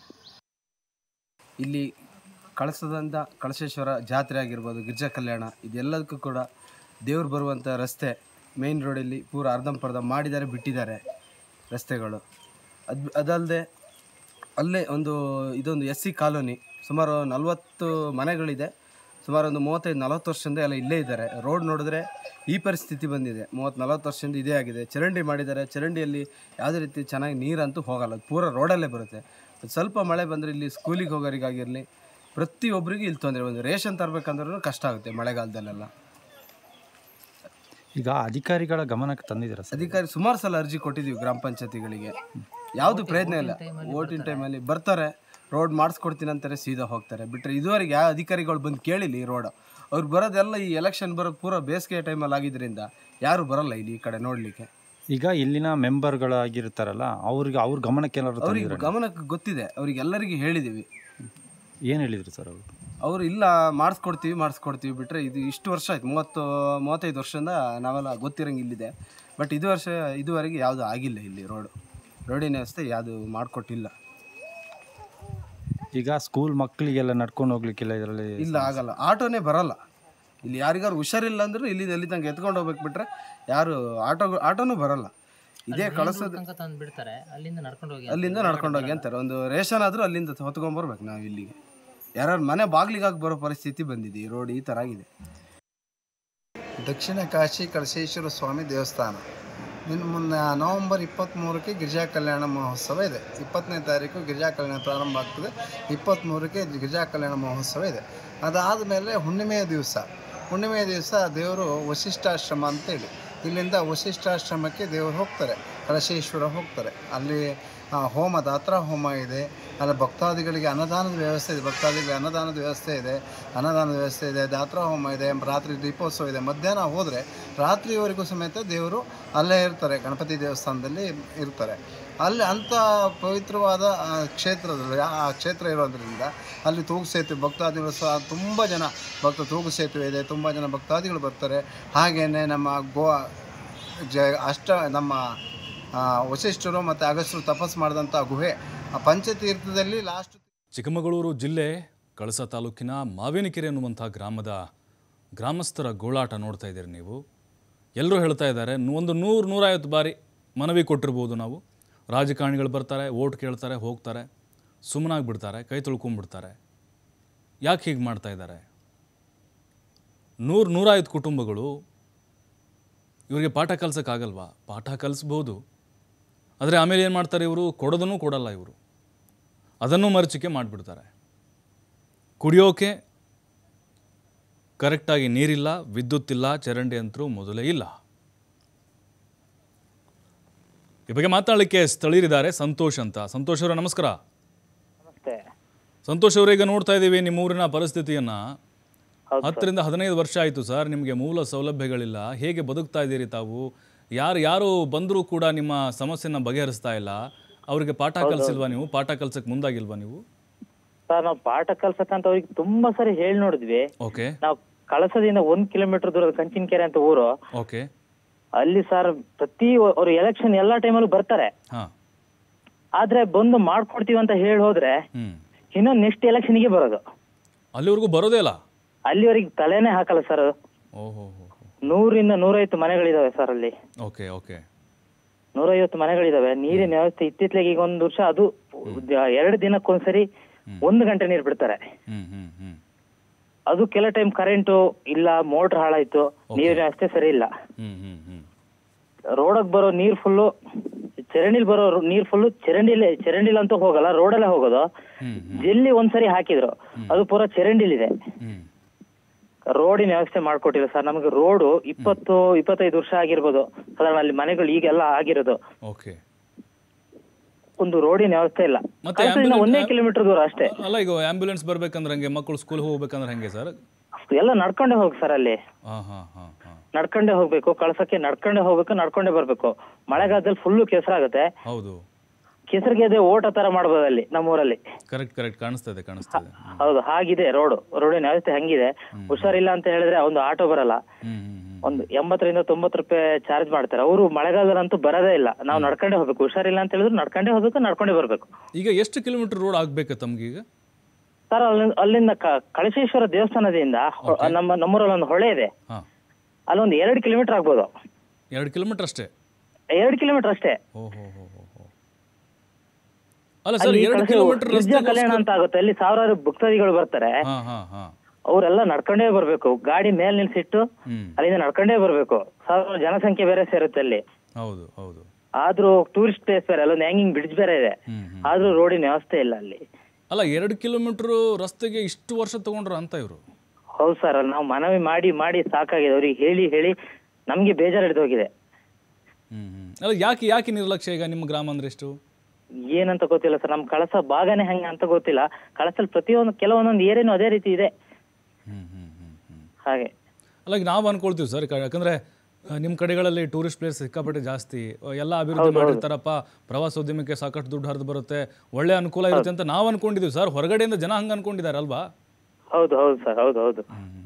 ಇಲ್ಲಿ ಕಳಸದಿಂದ ಕಳಶೇಶ್ವರ ಜಾತ್ರೆ ಆಗಿರ್ಬೋದು ಗಿರ್ಜಾ ಕಲ್ಯಾಣ ಇದೆಲ್ಲದಕ್ಕೂ ಕೂಡ ದೇವ್ರು ಬರುವಂಥ ರಸ್ತೆ ಮೇಯ್ನ್ ರೋಡಲ್ಲಿ ಪೂರ ಅರ್ಧಂಪರ್ಧ ಮಾಡಿದ್ದಾರೆ ಬಿಟ್ಟಿದ್ದಾರೆ ರಸ್ತೆಗಳು ಅದು ಅದಲ್ಲದೆ ಅಲ್ಲೇ ಒಂದು ಇದೊಂದು ಎಸ್ ಸಿ ಕಾಲೋನಿ ಸುಮಾರು ನಲವತ್ತು ಮನೆಗಳಿದೆ ಸುಮಾರು ಒಂದು ಮೂವತ್ತೈದು ನಲವತ್ತು ವರ್ಷದಿಂದ ಎಲ್ಲ ಇಲ್ಲೇ ಇದ್ದಾರೆ ರೋಡ್ ನೋಡಿದ್ರೆ ಈ ಪರಿಸ್ಥಿತಿ ಬಂದಿದೆ ಮೂವತ್ತು ನಲವತ್ತು ವರ್ಷದಿಂದ ಇದೇ ಆಗಿದೆ ಚರಂಡಿ ಮಾಡಿದ್ದಾರೆ ಚರಂಡಿಯಲ್ಲಿ ಯಾವುದೇ ರೀತಿ ಚೆನ್ನಾಗಿ ನೀರಂತೂ ಹೋಗಲ್ಲ ಅದು ಪೂರ ರೋಡಲ್ಲೇ ಬರುತ್ತೆ ಅದು ಸ್ವಲ್ಪ ಮಳೆ ಬಂದರೆ ಇಲ್ಲಿ ಸ್ಕೂಲಿಗೆ ಹೋಗೋರಿಗಾಗಿರಲಿ ಪ್ರತಿಯೊಬ್ಬರಿಗೂ ಇಲ್ಲಿ ತೊಂದರೆ ಒಂದು ರೇಷನ್ ತರಬೇಕಂದ್ರೂ ಕಷ್ಟ ಆಗುತ್ತೆ ಮಳೆಗಾಲದಲ್ಲೆಲ್ಲ ಈಗ ಅಧಿಕಾರಿಗಳ ಗಮನಕ್ಕೆ ತಂದಿದ್ದೀರಾ ಸರ್ ಅಧಿಕಾರಿ ಸುಮಾರು ಸಲ ಅರ್ಜಿ ಕೊಟ್ಟಿದ್ದೀವಿ ಗ್ರಾಮ ಪಂಚಾಯತಿಗಳಿಗೆ ಯಾವುದು ಪ್ರಯತ್ನ ಇಲ್ಲ ಓಟಿನ ಟೈಮಲ್ಲಿ ಬರ್ತಾರೆ ರೋಡ್ ಮಾಡಿಸ್ಕೊಡ್ತೀನಿ ಅಂತಾರೆ ಸೀದಾ ಹೋಗ್ತಾರೆ ಬಿಟ್ಟರೆ ಇದುವರೆಗೆ ಯಾವ ಅಧಿಕಾರಿಗಳು ಬಂದು ಕೇಳಿಲ್ಲ ಈ ರೋಡ್ ಅವ್ರು ಬರೋದೆಲ್ಲ ಈ ಎಲೆಕ್ಷನ್ ಬರೋ ಪೂರ ಬೇಸಿಗೆ ಟೈಮಲ್ಲಿ ಆಗಿದ್ದರಿಂದ ಯಾರು ಬರಲ್ಲ ಇಲ್ಲಿ ಈ ಕಡೆ ನೋಡಲಿಕ್ಕೆ ಈಗ ಇಲ್ಲಿನ ಮೆಂಬರ್ಗಳಾಗಿರ್ತಾರಲ್ಲ ಅವ್ರಿಗೆ ಅವ್ರ ಗಮನಕ್ಕೆ ಏನಾದ್ರು ಅವ್ರಿಗೆ ತಂದಿದ್ದೀರಾ ಗಮನಕ್ಕೆ ಗೊತ್ತಿದೆ ಅವ್ರಿಗೆಲ್ಲರಿಗೂ ಹೇಳಿದ್ದೀವಿ ಏನು ಹೇಳಿದ್ರು ಸರ್ ಅವರು ಅವರು ಇಲ್ಲ ಮಾಡಿಸ್ಕೊಡ್ತೀವಿ ಮಾಡಿಸ್ಕೊಡ್ತೀವಿ ಬಿಟ್ಟರೆ ಇದು ಇಷ್ಟು ವರ್ಷ ಆಯ್ತು ಮೂವತ್ತು ಮೂವತ್ತೈದು ವರ್ಷದಿಂದ ನಾವೆಲ್ಲ ಗೊತ್ತಿರಂಗೆ ಇಲ್ಲಿದೆ ಬಟ್ ಇದು ವರ್ಷ ಇದುವರೆಗೆ ಯಾವುದು ಆಗಿಲ್ಲ ಇಲ್ಲಿ ರೋಡು ರೋಡಿನ ವ್ಯವಸ್ಥೆ ಯಾವುದು ಮಾಡಿಕೊಟ್ಟಿಲ್ಲ ಈಗ ಸ್ಕೂಲ್ ಮಕ್ಕಳಿಗೆಲ್ಲ ನಡ್ಕೊಂಡು ಹೋಗ್ಲಿಕ್ಕಿಲ್ಲ ಇದರಲ್ಲಿ ಇಲ್ಲ ಆಗಲ್ಲ ಆಟೋನೇ ಬರಲ್ಲ ಇಲ್ಲಿ ಯಾರಿಗಾರು ಹುಷಾರಿಲ್ಲ ಅಂದ್ರೂ ಇಲ್ಲಿ ಎಲ್ಲಿ ತನಕ ಎತ್ಕೊಂಡು ಹೋಗ್ಬೇಕು ಬಿಟ್ರೆ ಯಾರು ಆಟೋ ಆಟೋನೂ ಬರಲ್ಲ ಇದೇ ಕಳಿಸೋದು ತನಕ ತಂದು ಬಿಡ್ತಾರೆ ಅಲ್ಲಿಂದ ನಡ್ಕೊಂಡು ಹೋಗಿ ಅಲ್ಲಿಂದ ನಡ್ಕೊಂಡು ಹೋಗಿ ಅಂತಾರೆ ಒಂದು ರೇಷನ್ ಆದರೂ ಅಲ್ಲಿಂದ ಹೊತ್ಕೊಂಬರ್ಬೇಕು ನಾವು ಇಲ್ಲಿಗೆ ಯಾರು ಮನೆ ಬಾಗ್ಲಿಗಾಗಿ ಬರೋ ಪರಿಸ್ಥಿತಿ ಬಂದಿದೆ ಈ ರೋಡ್ ಈ ಥರ ಆಗಿದೆ ದಕ್ಷಿಣ ಕಾಶಿ ಕಳಸೇಶ್ವರ ಸ್ವಾಮಿ ದೇವಸ್ಥಾನ ಇನ್ನು ಮುನ್ನ ನವಂಬರ್ ಇಪ್ಪತ್ತ್ಮೂರಕ್ಕೆ ಗಿರಿಜಾ ಕಲ್ಯಾಣ ಮಹೋತ್ಸವ ಇದೆ ಇಪ್ಪತ್ತನೇ ತಾರೀಕು ಗಿರಿಜಾ ಕಲ್ಯಾಣ ಪ್ರಾರಂಭ ಆಗ್ತದೆ ಇಪ್ಪತ್ತ್ಮೂರಕ್ಕೆ ಗಿರಿಜಾ ಕಲ್ಯಾಣ ಮಹೋತ್ಸವ ಇದೆ ಅದಾದ ಮೇಲೆ ಹುಣ್ಣಿಮೆಯ ದಿವಸ ಹುಣ್ಣಿಮೆಯ ದಿವಸ ದೇವರು ವಶಿಷ್ಠಾಶ್ರಮ ಅಂತೇಳಿ ಇಲ್ಲಿಂದ ವಶಿಷ್ಠಾಶ್ರಮಕ್ಕೆ ದೇವರು ಹೋಗ್ತಾರೆ ಕಲಶೇಶ್ವರ ಹೋಗ್ತಾರೆ ಅಲ್ಲಿ ಆ, ಹೋಮ ದಾತ್ರ ಹೋಮ ಇದೆ ಅಲ್ಲಿ ಭಕ್ತಾದಿಗಳಿಗೆ ಅನ್ನದಾನದ ವ್ಯವಸ್ಥೆ ಇದೆ ಭಕ್ತಾದಿಗಳಿಗೆ ಅನ್ನದಾನದ ವ್ಯವಸ್ಥೆ ಇದೆ ಅನ್ನದಾನದ ವ್ಯವಸ್ಥೆ ಇದೆ ದಾತ್ರ ಹೋಮ ಇದೆ ರಾತ್ರಿ ದೀಪೋತ್ಸವ ಇದೆ ಮಧ್ಯಾಹ್ನ ಹೋದರೆ ರಾತ್ರಿಯವರೆಗೂ ಸಮೇತ ದೇವರು ಅಲ್ಲೇ ಇರ್ತಾರೆ ಗಣಪತಿ ದೇವಸ್ಥಾನದಲ್ಲಿ ಇರ್ತಾರೆ ಅಲ್ಲಿ ಅಂಥ ಪವಿತ್ರವಾದ ಆ, ಕ್ಷೇತ್ರದಲ್ಲಿ ಆ ಕ್ಷೇತ್ರ ಇರೋದ್ರಿಂದ ಅಲ್ಲಿ ತೂಗು ಸೇತುವೆ ಭಕ್ತಾದಿಗಳು ಸಹ ತುಂಬ ಜನ ಭಕ್ತ ತೂಗು ಸೇತುವೆ ಇದೆ ತುಂಬ ಜನ ಭಕ್ತಾದಿಗಳು ಬರ್ತಾರೆ ಹಾಗೆಯೇ ನಮ್ಮ ಗೋವಾ ಜ ಅಷ್ಟ ನಮ್ಮ ಆ, ವಶಿಷ್ಠರು ಮತ್ತು ಅಗಸ್ತ್ಯರು ತಪಸ್ಸು ಮಾಡಿದಂಥ ಗುಹೆ ಆ ಪಂಚತೀರ್ಥದಲ್ಲಿ ಲಾಸ್ಟ್ ಚಿಕ್ಕಮಗಳೂರು ಜಿಲ್ಲೆ ಕಳಸ ತಾಲೂಕಿನ ಮಾವೇನಕೆರೆ ಅನ್ನುವಂಥ ಗ್ರಾಮದ ಗ್ರಾಮಸ್ಥರ ಗೋಳಾಟ ನೋಡ್ತಾ ಇದ್ದೀರಿ ನೀವು ಎಲ್ಲರೂ ಹೇಳ್ತಾ ಇದ್ದಾರೆ ನು- ಒಂದು ನೂರು ನೂರೈವತ್ತು ಬಾರಿ ಮನವಿ ಕೊಟ್ಟಿರ್ಬೋದು ನಾವು ರಾಜಕಾರಣಿಗಳು ಬರ್ತಾರೆ ಓಟ್ ಕೇಳ್ತಾರೆ ಹೋಗ್ತಾರೆ ಸುಮ್ಮನಾಗಿ ಬಿಡ್ತಾರೆ ಕೈ ತೊಳ್ಕೊಂಡ್ಬಿಡ್ತಾರೆ ಯಾಕೆ ಹೀಗೆ ಮಾಡ್ತಾ ಇದ್ದಾರೆ ನೂರು ನೂರೈವತ್ತು ಕುಟುಂಬಗಳು ಇವರಿಗೆ ಪಾಠ ಕಲ್ಸೋಕ್ಕಾಗಲ್ವಾ ಪಾಠ ಕಲಿಸ್ಬೋದು ಆದರೆ ಆಮೇಲೆ ಏನು ಮಾಡ್ತಾರೆ ಇವರು ಕೊಡೋದನ್ನು ಕೊಡಲ್ಲ ಇವರು ಅದನ್ನು ಮರಚಿಕೆ ಮಾಡಿಬಿಡ್ತಾರೆ ಕುಡಿಯೋಕೆ ಕರೆಕ್ಟಾಗಿ ನೀರಿಲ್ಲ ವಿದ್ಯುತ್ ಇಲ್ಲ ಚರಂಡಿ ಅಂತರೂ ಮೊದಲೇ ಇಲ್ಲ ಈ ಬಗ್ಗೆ ಮಾತಾಡಲಿಕ್ಕೆ ಸ್ಥಳೀಯರಿದ್ದಾರೆ ಸಂತೋಷ್ ಅಂತ ಸಂತೋಷ್ ಅವರ ನಮಸ್ಕಾರ ನಮಸ್ತೆ ಸಂತೋಷ್ ಅವರೇ ಈಗ ನೋಡ್ತಾ ಇದ್ದೀವಿ ನಿಮ್ಮ ಊರಿನ ಪರಿಸ್ಥಿತಿಯನ್ನ ಹೌದು ಹತ್ತರಿಂದ ಹದಿನೈದು ವರ್ಷ ಆಯಿತು ಸರ್ ನಿಮಗೆ ಮೂಲ ಸೌಲಭ್ಯಗಳಿಲ್ಲ ಹೇಗೆ ಬದುಕ್ತಾ ಇದ್ದೀರಿ ತಾವು ಯಾರು ಯಾರು ಬಂದರೂ ಕೂಡ ನಿಮ್ಮ ಸಮಸ್ಯೆನ ಬಗೆಹರಿಸ್ತಾ ಇಲ್ಲ ಅವರಿಗೆ ಪಾಠ ಕಲಿಸಿಲ್ವಾ ನೀವು ಪಾಠ ಕಲ್ಸಕ್ಕೆ ಮುಂದಾಗಿಲ್ವಾ ನೀವು ಸರ್ ನಾವು ಪಾಠ ಕಲ್ಸಕ್ಕಂತ ಅವ್ರಿಗೆ ತುಂಬಾ ಸರಿ ಹೇಳಿ ನೋಡಿದ್ವಿ ಓಕೆ ನಾವು ಕಳಸದಿಂದ ಒಂದ್ ಕಿಲೋಮೀಟರ್ ದೂರದ ಕಂಚಿನಕೆರೆ ಅಂತ ಊರು ಓಕೆ ಅಲ್ಲಿ ಸರ್ ಪ್ರತಿ ಅವ್ರು ಎಲೆಕ್ಷನ್ ಎಲ್ಲಾ ಟೈಮಲ್ಲೂ ಬರ್ತಾರೆ ಹಾಂ ಆದ್ರೆ ಬಂದು ಮಾಡ್ಕೊಡ್ತೀವಿ ಅಂತ ಹೇಳಿ ಹೋದ್ರೆ ಹ್ಞೂ ಇನ್ನೂ ನೆಕ್ಸ್ಟ್ ಎಲೆಕ್ಷನ್ಗೆ ಬರೋದು ಅಲ್ಲಿವರೆಗೂ ಬರೋದೇ ಇಲ್ಲ ಅಲ್ಲಿವರೆಗೆ ತಲೆನೇ ಹಾಕಲ್ಲ ಸರ್ ಓಹೋ ಹೋ ನೂರಿಂದ ನೂರೈವತ್ತು ಮನೆಗಳಿದಾವೆ ಸರ್ ಅಲ್ಲಿ ಓಕೆ ಓಕೆ ನೂರೈವತ್ತು ಮನೆಗಳಿದಾವೆ ನೀರಿನ ವ್ಯವಸ್ಥೆ ಇತ್ತಿತ್ಲಾಗಿ ಈಗ ಒಂದು ವರ್ಷ ಅದು ಎರಡು ದಿನಕ್ಕೊಂದ್ಸರಿ ಒಂದು ಗಂಟೆ ನೀರು ಬಿಡ್ತಾರೆ ಹ್ಞೂ ಹ್ಞೂ ಹ್ಞೂ ಅದು ಕೆಲ ಟೈಮ್ ಕರೆಂಟು ಇಲ್ಲ ಮೋಟರ್ ಹಾಳಾಯ್ತು ನೀರಿನ ವ್ಯವಸ್ಥೆ ಸರಿ ಇಲ್ಲ ಹ್ಞೂ ಹ್ಞೂ ಹ್ಞೂ ರೋಡಕ್ ಬರೋ ನೀರ್ ಫುಲ್ಲು ಚರಂಡಿಲ್ ಬರೋ ನೀರ್ ಫುಲ್ಲು ಚರಂಡಿಲಿ ಚರಂಡಿಲ್ ಅಂತೂ ಹೋಗಲ್ಲ ರೋಡಲ್ಲೇ ಹೋಗೋದು ಹ್ಞೂ ಜಲ್ಲಿ ಒಂದ್ಸರಿ ಹಾಕಿದ್ರು ಅದು ಪೂರಾ ಚರಂಡಿಲಿದೆ ಹ್ಞೂ ರೋಡಿನ ವ್ಯವಸ್ಥೆ ಮಾಡ್ಕೊಟ್ಟಿಲ್ಲ ಸರ್ ನಮಗೆ ರೋಡು ಇಪ್ಪತ್ತು ಇಪ್ಪತ್ತೈದು ವರ್ಷ ಆಗಿರ್ಬೋದು ಸಾಧಾರಣ ಅಲ್ಲಿ ಮನೆಗಳು ಈಗೆಲ್ಲ ಆಗಿರೋದು ಓಕೆ ಒಂದು ರೋಡಿನ ವ್ಯವಸ್ಥೆ ಇಲ್ಲ ಮತ್ತೆ ಕಳಸದಿಂದ ambulance- ಒಂದೇ ಕಿಲೋಮೀಟರ್ ದೂರ ಅಷ್ಟೇ ಅಲ್ಲ ಈಗ ಆಂಬ್ಯುಲೆನ್ಸ್ ಬರ್ಬೇಕಂದ್ರೆ ಹಂಗೆ ಮಕ್ಕಳು ಸ್ಕೂಲ್ ಹೋಗ್ಬೇಕಂದ್ರೆ ಹಂಗೆ ಸರ್ ಎಲ್ಲ ನಡ್ಕೊಂಡೇ ಹೋಗಿ ಸರ್ ಅಲ್ಲಿ ಹಾಂ ಹಾಂ ಹಾಂ ಹಾಂ ನಡ್ಕೊಂಡೇ ಹೋಗ್ಬೇಕು ಕಳ್ಸಕ್ಕೆ ನಡ್ಕೊಂಡೇ ಹೋಗ್ಬೇಕು ನಡ್ಕೊಂಡೇ ಬರ್ಬೇಕು ಮಳೆಗಾಲದಲ್ಲಿ ಫುಲ್ಲು ಕೆಸರಾಗುತ್ತೆ ಹೌದು ಕೆಸರಿಗೆ ಅದೇ ಓಟ ತರ ಮಾಡ್ಬೋದು ಅಲ್ಲಿ ನಮ್ಮೂರಲ್ಲಿ ಕರೆಕ್ಟ್ ಕರೆಕ್ಟ್ ಕಾಣಿಸ್ತದೆ ಕಾಣಿಸ್ತದೆ ಹೌದು ಹಾಗಿದೆ ರೋಡ್ ರೋಡಿನ ವ್ಯವಸ್ಥೆ ಹಂಗಿದೆ ಹುಷಾರಿಲ್ಲ ಅಂತ ಹೇಳಿದ್ರೆ ಒಂದು ಆಟೋ ಬರಲ್ಲ ಹ್ಞೂ ಹ್ಞೂ ಹ್ಞೂ ಒಂದು ಎಂಬತ್ತರಿಂದ ತೊಂಬತ್ತು ರೂಪಾಯಿ ಚಾರ್ಜ್ ಮಾಡ್ತಾರೆ ಅವರು ಮಳೆಗಾಲದಂತೂ ಬರೋದೇ ಇಲ್ಲ ನಾವು ನಡ್ಕೊಂಡೇ ಹೋಗ್ಬೇಕು ಹುಷಾರಿಲ್ಲ ಅಂತ ಹೇಳಿದ್ರೆ ನಡ್ಕೊಂಡೇ ಹೋಗ್ಬೇಕು ನಡ್ಕೊಂಡೇ ಬರ್ಬೇಕು ಈಗ ಎಷ್ಟು ಕಿಲೋಮೀಟರ್ ರೋಡ್ ಆಗ್ಬೇಕು ತಮ್ಗೀಗ ಸರ್ ಅಲ್ಲಿ ಅಲ್ಲಿಂದ ಕ- ಕಳಶೇಶ್ವರ ದೇವಸ್ಥಾನದಿಂದ ಹೊ- ನಮ್ಮ ನಮ್ಮೂರಲ್ಲಿ ಒಂದು ಹೊಳೆ ಇದೆ ಹಾಂ ಅಲ್ಲೊಂದು ಎರಡು ಕಿಲೋಮೀಟರ್ ಆಗ್ಬೋದು ಎರಡು ಕಿಲೋಮೀಟರ್ ಅಷ್ಟೇ ಎರಡು ಕಿಲೋಮೀಟರ್ ಅಷ್ಟೇ ಓ ಹೋ ಹೋ ಹೋ ಹೋ ಅಲ್ಲ ಸರ್ ಅಲ್ಲಿ ಎರಡು ಕಳಶೆ ಕಿಲೋಮೀಟರ್ ಗಿರಿಜಾ ರಸ್ತೆ ಕಲ್ಯಾಣ ಅಂತ ಆಗುತ್ತೆ ಅಲ್ಲಿ ಸಾವಿರಾರು ಭಕ್ತಾದಿಗಳು ಬರ್ತಾರೆ ಹಾಂ ಹಾಂ ಹಾಂ ಅವರೆಲ್ಲ ನಡ್ಕೊಂಡೇ ಬರ್ಬೇಕು ಗಾಡಿ ಮೇಲ್ ನಿಲ್ಸಿಟ್ಟು ಹ್ಞೂ ಅಲ್ಲಿಂದ ನಡ್ಕೊಂಡೇ ಬರ್ಬೇಕು ಸಾವಿರ ಜನಸಂಖ್ಯೆ ಬೇರೆ ಸೇರುತ್ತೆ ಅಲ್ಲಿ ಹೌದು ಹೌದು ಆದ್ರೂ ಟೂರಿಸ್ಟ್ ಪ್ಲೇಸ್ ಬೇರೆ ಅಲ್ಲೊಂದು ಹ್ಯಾಂಗಿಂಗ್ ಬ್ರಿಡ್ಜ್ ಬೇರೆ ಇದೆ ಹ್ಞೂ ಹ್ಞೂ ಆದ್ರೂ ರೋಡಿನ ವ್ಯವಸ್ಥೆ ಇಲ್ಲ ಅಲ್ಲಿ ಅಲ್ಲ ಎರಡು ಕಿಲೋಮೀಟ್ರು ರಸ್ತೆಗೆ ಇಷ್ಟು ವರ್ಷ ತಗೊಂಡ್ರು ಅಂತ ಇವರು ಹೌದು ಸರ್ ನಾವು ಮನವಿ ಮಾಡಿ ಮಾಡಿ ಸಾಕಾಗಿದೆ ಅವ್ರಿಗೆ ಹೇಳಿ ಹೇಳಿ ನಮ್ಗೆ ಬೇಜಾರು ಹಿಡಿದು ಹೋಗಿದೆ ಹ್ಞೂ ಹ್ಞೂ ಅಲ್ಲ ಯಾಕೆ ಯಾಕೆ ನಿರ್ಲಕ್ಷ್ಯ ಈಗ ನಿಮ್ಮ ಗ್ರಾಮ ಅಂದ್ರೆ ಎಷ್ಟು ಏನಂತ ಗೊತ್ತಿಲ್ಲ ಸರ್ ನಮ್ ಕಳಸ ಭಾಗನೇ ಹಂಗ ಅಂತ ಗೊತ್ತಿಲ್ಲ ಕಳಸಲ್ಲಿ ಪ್ರತಿಯೊಂದು ಕೆಲವೊಂದೊಂದು ಏರಿಯಾನು ಅದೇ ರೀತಿ ಇದೆ ಹ್ಞೂ ಹ್ಞೂ ಹ್ಞೂ ಹ್ಞೂ ಹಾಗೆ ಅಲ್ಲ ಈಗ ನಾವು ಅನ್ಕೊಳ್ತೀವಿ ಸರ್ ಯಾಕಂದರೆ ನಿಮ್ಮ ಕಡೆಗಳಲ್ಲಿ ಟೂರಿಸ್ಟ್ ಪ್ಲೇಸ್ ಸಿಕ್ಕಾಪಟ್ಟೆ ಜಾಸ್ತಿ ಅಹ್, ಎಲ್ಲ ಅಭಿವೃದ್ಧಿ ಮಾಡಿರ್ತಾರಪ್ಪ ಪ್ರವಾಸೋದ್ಯಮಕ್ಕೆ ಸಾಕಷ್ಟು ದುಡ್ಡು ಹರಿದು ಬರುತ್ತೆ ಒಳ್ಳೆ ಅನುಕೂಲ ಇರುತ್ತೆ ಅಂತ ನಾವು ಅನ್ಕೊಂಡಿದ್ದೀವಿ ಸರ್ ಹೊರಗಡೆಯಿಂದ ಜನ ಹಂಗೆ ಅನ್ಕೊಂಡಿದ್ದಾರೆ ಅಲ್ವಾ ಹೌದು ಹೌದು ಸರ್ ಹೌದು ಹೌದು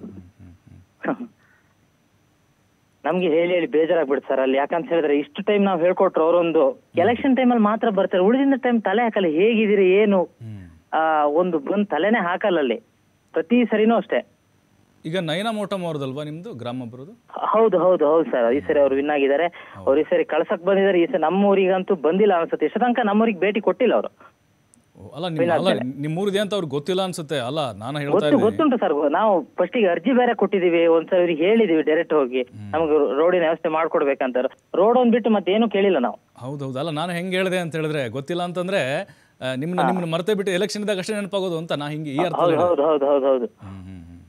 ನಮ್ಗೆ ಹೇಳಿ ಹೇಳಿ ಬೇಜಾರಾಗ್ಬಿಡುತ್ತೆ ಸರ್ ಅಲ್ಲಿ ಯಾಕಂತ ಹೇಳಿದ್ರೆ ಇಷ್ಟು ಟೈಮ್ ನಾವು ಹೇಳ್ಕೊಟ್ರು ಅವರೊಂದು ಎಲೆಕ್ಷನ್ ಟೈಮಲ್ಲಿ ಮಾತ್ರ ಬರ್ತಾರೆ ಉಳಿದಿನ ಟೈಮ್ ತಲೆ ಹಾಕಲ್ಲ ಹೇಗಿದ್ದೀರಿ ಏನು ಆ ಒಂದು ಬಂದ್ ತಲೆನೇ ಹಾಕಲ್ಲ ಅಲ್ಲಿ ಪ್ರತಿ ಸರಿನೂ ಅಷ್ಟೇ ಈಗ ನಯನ ಮೋಟಮ್ ಅವ್ರದಲ್ವಾ ನಿಮ್ಮದು ಗ್ರಾಮ ಬರೋದು ಹೌದು ಹೌದು ಹೌದು ಸರ್ ಈ ಸರಿ ಅವ್ರು ವಿನ್ ಆಗಿದ್ದಾರೆ ಅವ್ರು ಈ ಸರಿ ಕಳ್ಸಕ್ ಬಂದಿದ್ದಾರೆ ಈ ಸರಿ ನಮ್ಮ ಊರಿಗಂತೂ ಬಂದಿಲ್ಲ ಅನ್ಸುತ್ತೆ ಇಷ್ಟ ತನಕ ನಮ್ಮೂರಿಗೆ ಭೇಟಿ ಕೊಟ್ಟಿಲ್ಲ ಅವರು ಓ, ಅಲ್ಲ ನಿಮ್ಮ ಅಲ್ಲ ನಿಮ್ಮೂರಿದೆ ಅಂತ ಅವ್ರಿಗೆ ಗೊತ್ತಿಲ್ಲ ಅನ್ಸುತ್ತೆ ಅಲ್ಲ ನಾನು ಹೇಳ್ತಾ ಗೊತ್ತು ಇದ್ದೀನಿ ಗೊತ್ತುಂಟು ಸರ್ ನಾವು ಫಸ್ಟಿಗೆ ಅರ್ಜಿ ಬೇರೆ ಕೊಟ್ಟಿದೀವಿ ಒಂದ್ಸಲ ಇವ್ರಿಗೆ ಹೇಳಿದೀವಿ ಡೈರೆಕ್ಟ್ ಹೋಗಿ ನಮಗೆ ರೋಡಿನ ವ್ಯವಸ್ಥೆ ಮಾಡ್ಕೊಡ್ಬೇಕಂತ ರೋಡ್ ಒಂದ್ ಬಿಟ್ಟು ಮತ್ತೆ ಏನು ಕೇಳಿಲ್ಲ ನಾವು ಹೌದೌದು ಅಲ್ಲ ನಾನು ಹೆಂಗೆ ಹೇಳಿದೆ ಅಂತ ಹೇಳಿದ್ರೆ ಗೊತ್ತಿಲ್ಲ ಅಂತಂದ್ರೆ ಆ, ನಿಮ್ಮನ್ನ ನಿಮ್ಮನ್ನ ಮರ್ತೇ ಬಿಟ್ಟು ಎಲೆಕ್ಷನ್ ಇದ್ದಾಗ ಅಷ್ಟೇ ನೆನಪಾಗೋದು ಅಂತ ನಾ ಹಿಂಗೆ ಈ ಅರ್ಥ ಹೌದು ಹೌದು ಹೌದು ಹೌದು ಹೌದು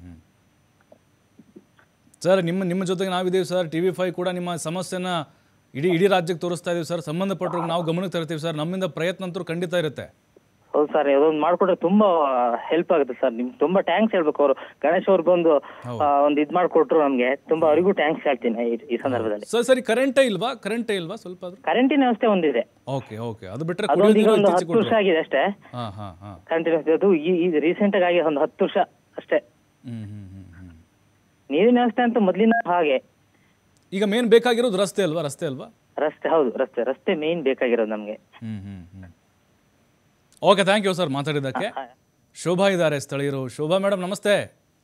ಸರ್ ನಿಮ್ಮ ನಿಮ್ಮ ಜೊತೆಗೆ ನಾವಿದ್ದೀವಿ ಸರ್ ಟಿ ವಿ ಫೈ ಕೂಡ ನಿಮ್ಮ ಸಮಸ್ಯೆನ ಇಡೀ ಇಡೀ ರಾಜ್ಯಕ್ಕೆ ತೋರಿಸ್ತಾ ಇದೀವಿ ಸರ್ ಸಂಬಂಧಪಟ್ಟವ್ರಿಗೆ ನಾವು ಗಮನಕ್ಕೆ ತರ್ತೀವಿ ಸರ್ ನಮ್ಮಿಂದ ಪ್ರಯತ್ನ ಅಂತೂ ಖಂಡಿತ ಇರುತ್ತೆ ಹೌದು ಸರ್ ಅದೊಂದು ಮಾಡ್ಕೊಟ್ರೆ ತುಂಬಾ ಹೆಲ್ಪ್ ಆಗುತ್ತೆ ಸರ್ ನಿಮ್ಗೆ ತುಂಬಾ ಟ್ಯಾಂಕ್ಸ್ ಹೇಳ್ಬೇಕು ಅವರು ಗಣೇಶ್ ಅವ್ರಿಗೆ ಒಂದು ಆ, ಒಂದು ಇದ್ ಮಾಡ್ಕೊಟ್ರು ನಮ್ಗೆ ತುಂಬಾ ಅವರಿಗೂ ಟ್ಯಾಂಕ್ಸ್ ಹೇಳ್ತೀನಿ ಈ- ಈ ಸಂದರ್ಭದಲ್ಲಿ ಸರ್ ಸರಿ ಕರೆಂಟೇ ಇಲ್ವಾ ಕರೆಂಟೇ ಇಲ್ವಾ ಸ್ವಲ್ಪ ಆದ್ರೂ ಕರೆಂಟಿನ ವ್ಯವಸ್ಥೆ ಒಂದಿದೆ ಓಕೆ ಓಕೆ ಅದು ಬಿಟ್ಟರೆ ಅದೊಂದು ಈಗ ಕುಡಿಯೋ ಒಂದು ನೀರು ಹತ್ತು ವರ್ಷ ಕೊಟ್ಟರು ಆಗಿದೆ ಅಷ್ಟೇ ಹಾಂ ಹಾಂ ಹಾಂ ಕಂಟಿನ್ಯೂಸ್ ಅದು ಈ ರೀಸೆಂಟ್ ಆಗಿ ಒಂದು ಹತ್ತು ವರ್ಷ ಅಷ್ಟೇ ಹ್ಞೂ ಹ್ಞೂ ಹ್ಞೂ ಹ್ಞೂ ನೀರಿನ ವ್ಯವಸ್ಥೆ ಅಂತೂ ಮೊದ್ಲಿನ ಹಾಗೆ ಈಗ ಮೇನ್ ಬೇಕಾಗಿರೋದು ರಸ್ತೆ ಅಲ್ವಾ ರಸ್ತೆ ಅಲ್ವಾ ರಸ್ತೆ ಹೌದು ರಸ್ತೆ ರಸ್ತೆ ಮೇನ್ ಬೇಕಾಗಿರೋದು ನಮ್ಗೆ ಹ್ಞೂ ಹ್ಞೂ ಹ್ಞೂ ಓಕೆ ಥ್ಯಾಂಕ್ ಯು ಸರ್ ಮಾತಾಡಿದ್ದಕ್ಕೆ ಶೋಭಾ ಇದ್ದಾರೆ ಸ್ಥಳೀಯರು ಶೋಭಾ ಮೇಡಮ್ ನಮಸ್ತೆ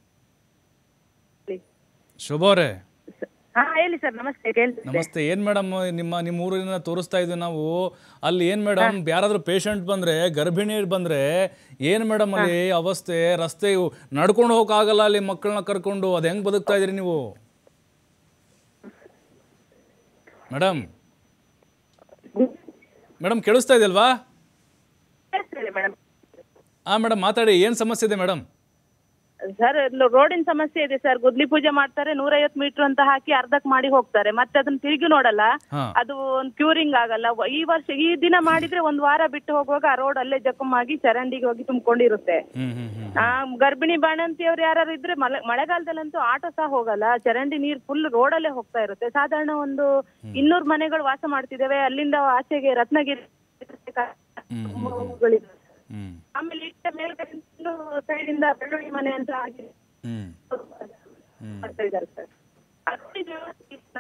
ಶೋಭಾ ಅವರೇ ಹಾ ಹೇಳಿ ಸರ್ ನಮಸ್ತೆ ಕೇಳ್ತಿದ್ದೆ ನಮಸ್ತೆ ಏನ್ ಮೇಡಮ್ ನಿಮ್ಮ ನಿಮ್ಮ ಊರಿನ ತೋರಿಸ್ತಾ ಇದ್ವಿ ನಾವು ಅಲ್ಲಿ ಏನ್ ಮೇಡಮ್ ಯಾರಾದ್ರೂ ಪೇಷಂಟ್ ಬಂದ್ರೆ ಗರ್ಭಿಣಿ ಬಂದ್ರೆ ಏನ್ ಮೇಡಮ್ ಅಲ್ಲಿ ಅವಸ್ಥೆ ರಸ್ತೆ ನಡ್ಕೊಂಡು ಹೋಗಕ್ಕಾಗಲ್ಲ ಅಲ್ಲಿ ಮಕ್ಕಳನ್ನ ಕರ್ಕೊಂಡು ಅದ್ ಹೆಂಗ್ ಬದುಕ್ತಾ ಇದೀರಿ ನೀವು ಮೇಡಮ್ ಮೇಡಮ್ ಕೇಳಿಸ್ತಾ ಇದೆಯಲ್ವಾ ಮೇಡಮ್ ಹಾ ಮೇಡಮ್ ಮಾತಾಡಿ ಏನ್ ಸಮಸ್ಯೆ ಇದೆ ಮೇಡಮ್ ಸರ್ ರೋಡಿನ ಸಮಸ್ಯೆ ಇದೆ ಸರ್ ಗುದ್ಲಿ ಪೂಜೆ ಮಾಡ್ತಾರೆ ನೂರೈವತ್ತು ಮೀಟರ್ ಅಂತ ಹಾಕಿ ಅರ್ಧಕ್ ಮಾಡಿ ಹೋಗ್ತಾರೆ ಮತ್ತೆ ಅದನ್ನ ತಿರುಗಿ ನೋಡಲ್ಲ ಹಾ. ಅದು ಒಂದು ಕ್ಯೂರಿಂಗ್ ಆಗಲ್ಲ ವ- ಈ ವರ್ಷ ಈ ದಿನ ಮಾಡಿದ್ರೆ ಒಂದ್ ವಾರ ಬಿಟ್ಟು ಹೋಗುವಾಗ ಆ ರೋಡ್ ಅಲ್ಲೇ ಜಖಮ್ ಚರಂಡಿಗೆ ಹೋಗಿ ತುಂಬಿಕೊಂಡಿರುತ್ತೆ ಹ್ಮ್ ಹ್ಮ್ ಹ್ಮ್ ಆ ಗರ್ಭಿಣಿ ಬಾಣಂತಿಯವ್ರು ಯಾರು ಇದ್ರೆ ಮಳೆ ಮಳೆಗಾಲದಲ್ಲಂತೂ ಆಟೋ ಸಹ ಹೋಗಲ್ಲ ಚರಂಡಿ ನೀರ್ ಫುಲ್ ರೋಡಲ್ಲೇ ಹೋಗ್ತಾ ಇರುತ್ತೆ ಸಾಧಾರಣ ಒಂದು ಇನ್ನೂರು ಮನೆಗಳು ವಾಸ ಮಾಡ್ತಿದ್ದೇವೆ ಅಲ್ಲಿಂದ ಆಚೆಗೆ ರತ್ನಗಿರಿ ಗಳಿದೆ. ಹ್ಮ್ ಆಮೇಲೆ ಇಟ್ಟ ಮೇಲ್ಗಡೆ ಸೈಡ್ ಇಂದ ಬೆಳ್ಳುಳ್ಳಿ ಮನೆ ಅಂತ ಆಗಿ ಹ್ಮ್ ಮಾಡ್ತಾ ಇದ್ದಾರೆ ಸರ್ ಅಷ್ಟೇ ವ್ಯವಸ್ಥೆ ಇಲ್ಲ.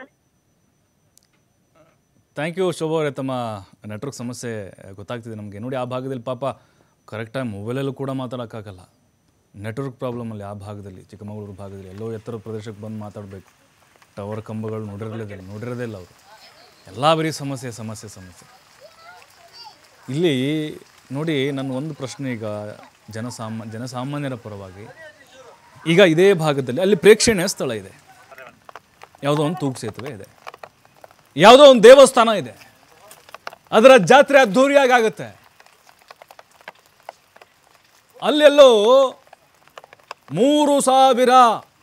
ಥ್ಯಾಂಕ್ ಯು ಶೋಭಾ ಅವರೇ ತಮ್ಮ ನೆಟ್ವರ್ಕ್ ಸಮಸ್ಯೆ ಗೊತ್ತಾಗ್ತಿದೆ ನಮಗೆ ನೋಡಿ ಆ ಭಾಗದಲ್ಲಿ ಪಾಪ ಕರೆಕ್ಟಾಗಿ ಮೊಬೈಲಲ್ಲೂ ಕೂಡ ಮಾತಾಡೋಕ್ಕಾಗಲ್ಲ ನೆಟ್ವರ್ಕ್ ಪ್ರಾಬ್ಲಮಲ್ಲಿ ಆ ಭಾಗದಲ್ಲಿ ಚಿಕ್ಕಮಗಳೂರು ಭಾಗದಲ್ಲಿ ಎಲ್ಲೋ ಎತ್ತರ ಪ್ರದೇಶಕ್ಕೆ ಬಂದು ಮಾತಾಡಬೇಕು ಟವರ್ ಕಂಬಗಳು ನೋಡಿರಲಿಲ್ಲ ನೋಡಿರೋದೇ ಇಲ್ಲ ಅವರು ಎಲ್ಲ ಬರೀ ಸಮಸ್ಯೆ ಸಮಸ್ಯೆ ಸಮಸ್ಯೆ ಇಲ್ಲಿ ನೋಡಿ ನನ್ನ ಒಂದು ಪ್ರಶ್ನೆ ಈಗ ಜನಸಾಮ ಜನಸಾಮಾನ್ಯರ ಪರವಾಗಿ ಈಗ ಇದೇ ಭಾಗದಲ್ಲಿ ಅಲ್ಲಿ ಪ್ರೇಕ್ಷಣೀಯ ಸ್ಥಳ ಇದೆ ಯಾವುದೋ ಒಂದು ತೂಗು ಸೇತುವೆ ಇದೆ ಯಾವುದೋ ಒಂದು ದೇವಸ್ಥಾನ ಇದೆ ಅದರ ಜಾತ್ರೆ ಅದ್ಧೂರಿಯಾಗಿ ಆಗುತ್ತೆ ಅಲ್ಲೆಲ್ಲೋ ಮೂರು ಸಾವಿರ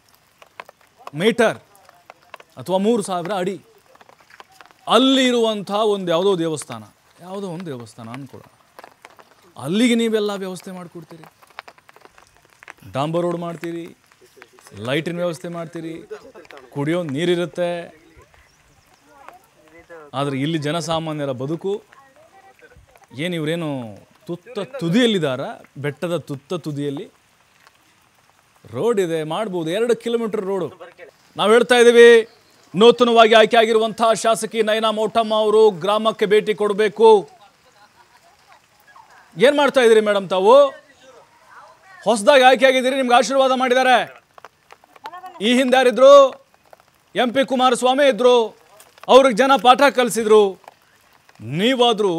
ಮೀಟರ್ ಅಥವಾ ಮೂರು ಸಾವಿರ ಅಡಿ ಅಲ್ಲಿರುವಂಥ ಒಂದು ಯಾವುದೋ ದೇವಸ್ಥಾನ ಯಾವುದೋ ಒಂದು ದೇವಸ್ಥಾನ ಅನ್ಕೊಳ್ಳೋಣ ಅಲ್ಲಿಗೆ ನೀವೆಲ್ಲ ವ್ಯವಸ್ಥೆ ಮಾಡಿಕೊಡ್ತೀರಿ ಡಾಂಬರ್ ರೋಡ್ ಮಾಡ್ತೀರಿ ಲೈಟಿನ ವ್ಯವಸ್ಥೆ ಮಾಡ್ತೀರಿ ಕುಡಿಯೋ ನೀರಿರುತ್ತೆ ಆದರೆ ಇಲ್ಲಿ ಜನಸಾಮಾನ್ಯರ ಬದುಕು ಏನು ಇವರೇನು ತುತ್ತ ತುದಿಯಲ್ಲಿದ್ದಾರ ಬೆಟ್ಟದ ತುತ್ತ ತುದಿಯಲ್ಲಿ ರೋಡ್ ಇದೆ ಮಾಡ್ಬೋದು ಎರಡು ಕಿಲೋಮೀಟರ್ ರೋಡು ನಾವು ಹೇಳ್ತಾ ಇದ್ದೀವಿ ನೂತನವಾಗಿ ಆಯ್ಕೆ ಆಗಿರುವಂತಹ ಶಾಸಕಿ ನಯನಾ ಮೌಟಮ್ಮ ಅವರು ಗ್ರಾಮಕ್ಕೆ ಭೇಟಿ ಕೊಡಬೇಕು ಏನು ಮಾಡ್ತಾ ಇದ್ದೀರಿ ಮೇಡಮ್ ತಾವು ಹೊಸದಾಗಿ ಆಯ್ಕೆ ಆಗಿದ್ದೀರಿ ನಿಮ್ಗೆ ಆಶೀರ್ವಾದ ಮಾಡಿದ್ದಾರೆ ಈ ಹಿಂದೆ ಯಾರಿದ್ರು ಎಂ ಪಿ ಕುಮಾರಸ್ವಾಮಿ ಇದ್ರು ಅವ್ರಿಗೆ ಜನ ಪಾಠ ಕಲಿಸಿದ್ರು ನೀವಾದರೂ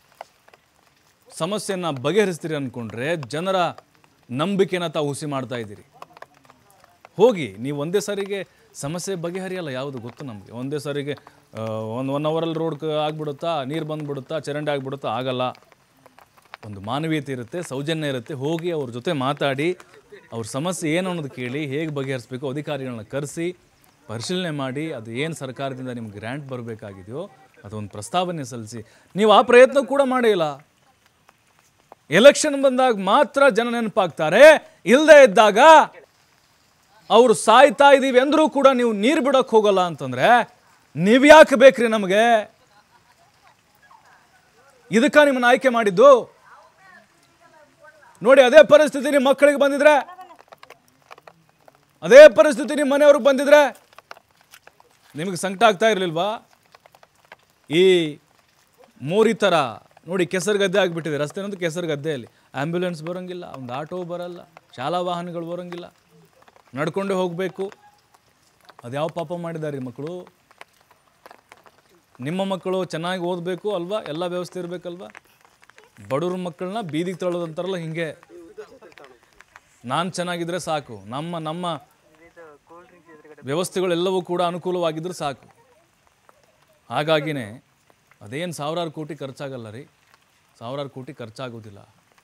ಸಮಸ್ಯೆನ ಬಗೆಹರಿಸ್ತೀರಿ ಅಂದ್ಕೊಂಡ್ರೆ ಜನರ ನಂಬಿಕೆನ ತಾವು ಹುಸಿ ಮಾಡ್ತಾ ಇದ್ದೀರಿ ಹೋಗಿ ನೀವು ಒಂದೇ ಸಾರಿಗೆ ಸಮಸ್ಯೆ ಬಗೆಹರಿಯಲ್ಲ ಯಾವುದು ಗೊತ್ತು ನಮಗೆ ಒಂದೇ ಸಾರಿಗೆ ಒಂದು ಒನ್ ಅವರಲ್ಲಿ ರೋಡ್ ಆಗ್ಬಿಡುತ್ತಾ ನೀರು ಬಂದ್ಬಿಡುತ್ತಾ ಚರಂಡಿ ಆಗ್ಬಿಡುತ್ತಾ ಆಗಲ್ಲ ಒಂದು ಮಾನವೀಯತೆ ಇರುತ್ತೆ ಸೌಜನ್ಯ ಇರುತ್ತೆ ಹೋಗಿ ಅವ್ರ ಜೊತೆ ಮಾತಾಡಿ ಅವ್ರ ಸಮಸ್ಯೆ ಏನು ಅನ್ನೋದು ಕೇಳಿ ಹೇಗೆ ಬಗೆಹರಿಸ್ಬೇಕು ಅಧಿಕಾರಿಗಳನ್ನ ಕರೆಸಿ ಪರಿಶೀಲನೆ ಮಾಡಿ ಅದು ಏನು ಸರ್ಕಾರದಿಂದ ನಿಮ್ಗೆ ಗ್ರ್ಯಾಂಟ್ ಬರಬೇಕಾಗಿದೆಯೋ ಅದೊಂದು ಪ್ರಸ್ತಾವನೆ ಸಲ್ಲಿಸಿ ನೀವು ಆ ಪ್ರಯತ್ನ ಕೂಡ ಮಾಡೇ ಇಲ್ಲ ಎಲೆಕ್ಷನ್ ಬಂದಾಗ ಮಾತ್ರ ಜನ ನೆನಪಾಗ್ತಾರೆ ಇಲ್ಲದೆ ಇದ್ದಾಗ ಅವರು ಸಾಯ್ತಾ ಇದ್ದೀವಿ ಅಂದರೂ ಕೂಡ ನೀವು ನೀರು ಬಿಡೋಕೆ ಹೋಗಲ್ಲ ಅಂತಂದ್ರೆ ನೀವು ಯಾಕೆ ಬೇಕ್ರಿ ನಮಗೆ ಇದಕ್ಕ ನಿಮ್ಮನ್ನ ಆಯ್ಕೆ ಮಾಡಿದ್ದು ನೋಡಿ ಅದೇ ಪರಿಸ್ಥಿತಿ ನಿಮ್ಮ ಮಕ್ಕಳಿಗೆ ಬಂದಿದ್ರೆ ಅದೇ ಪರಿಸ್ಥಿತಿ ನಿಮ್ಮ ಮನೆಯವ್ರಿಗೆ ಬಂದಿದ್ರೆ ನಿಮಗೆ ಸಂಕಟ ಆಗ್ತಾ ಇರಲಿಲ್ವಾ ಈ ಮೋರಿ ಥರ ನೋಡಿ ಕೆಸರು ಗದ್ದೆ ಆಗಿಬಿಟ್ಟಿದೆ ರಸ್ತೆ ಅನ್ನೋದು ಕೆಸರು ಗದ್ದೆಯಲ್ಲಿ ಆ್ಯಂಬ್ಯುಲೆನ್ಸ್ ಬರೋಂಗಿಲ್ಲ ಒಂದು ಆಟೋ ಬರಲ್ಲ ಶಾಲಾ ವಾಹನಗಳು ಬರೋಂಗಿಲ್ಲ ನಡ್ಕೊಂಡೇ ಹೋಗಬೇಕು ಅದು ಯಾವ ಪಾಪ ಮಾಡಿದ್ದಾರೆ ಈ ಮಕ್ಕಳು ನಿಮ್ಮ ಮಕ್ಕಳು ಚೆನ್ನಾಗಿ ಓದಬೇಕು ಅಲ್ವಾ ಎಲ್ಲ ವ್ಯವಸ್ಥೆ ಇರಬೇಕಲ್ವಾ ಬಡವ್ರ ಮಕ್ಕಳನ್ನ ಬೀದಿಗೆ ತಳ್ಳೋದಂತಾರಲ್ಲ ಹಿಂಗೆ ನಾನು ಚೆನ್ನಾಗಿದ್ರೆ ಸಾಕು ನಮ್ಮ ನಮ್ಮ ವ್ಯವಸ್ಥೆಗಳೆಲ್ಲವೂ ಕೂಡ ಅನುಕೂಲವಾಗಿದ್ರೆ ಸಾಕು ಹಾಗಾಗಿನೇ ಅದೇನು ಸಾವಿರಾರು ಕೋಟಿ ಖರ್ಚಾಗಲ್ಲ ರೀ ಸಾವಿರಾರು ಕೋಟಿ ಖರ್ಚಾಗೋದಿಲ್ಲ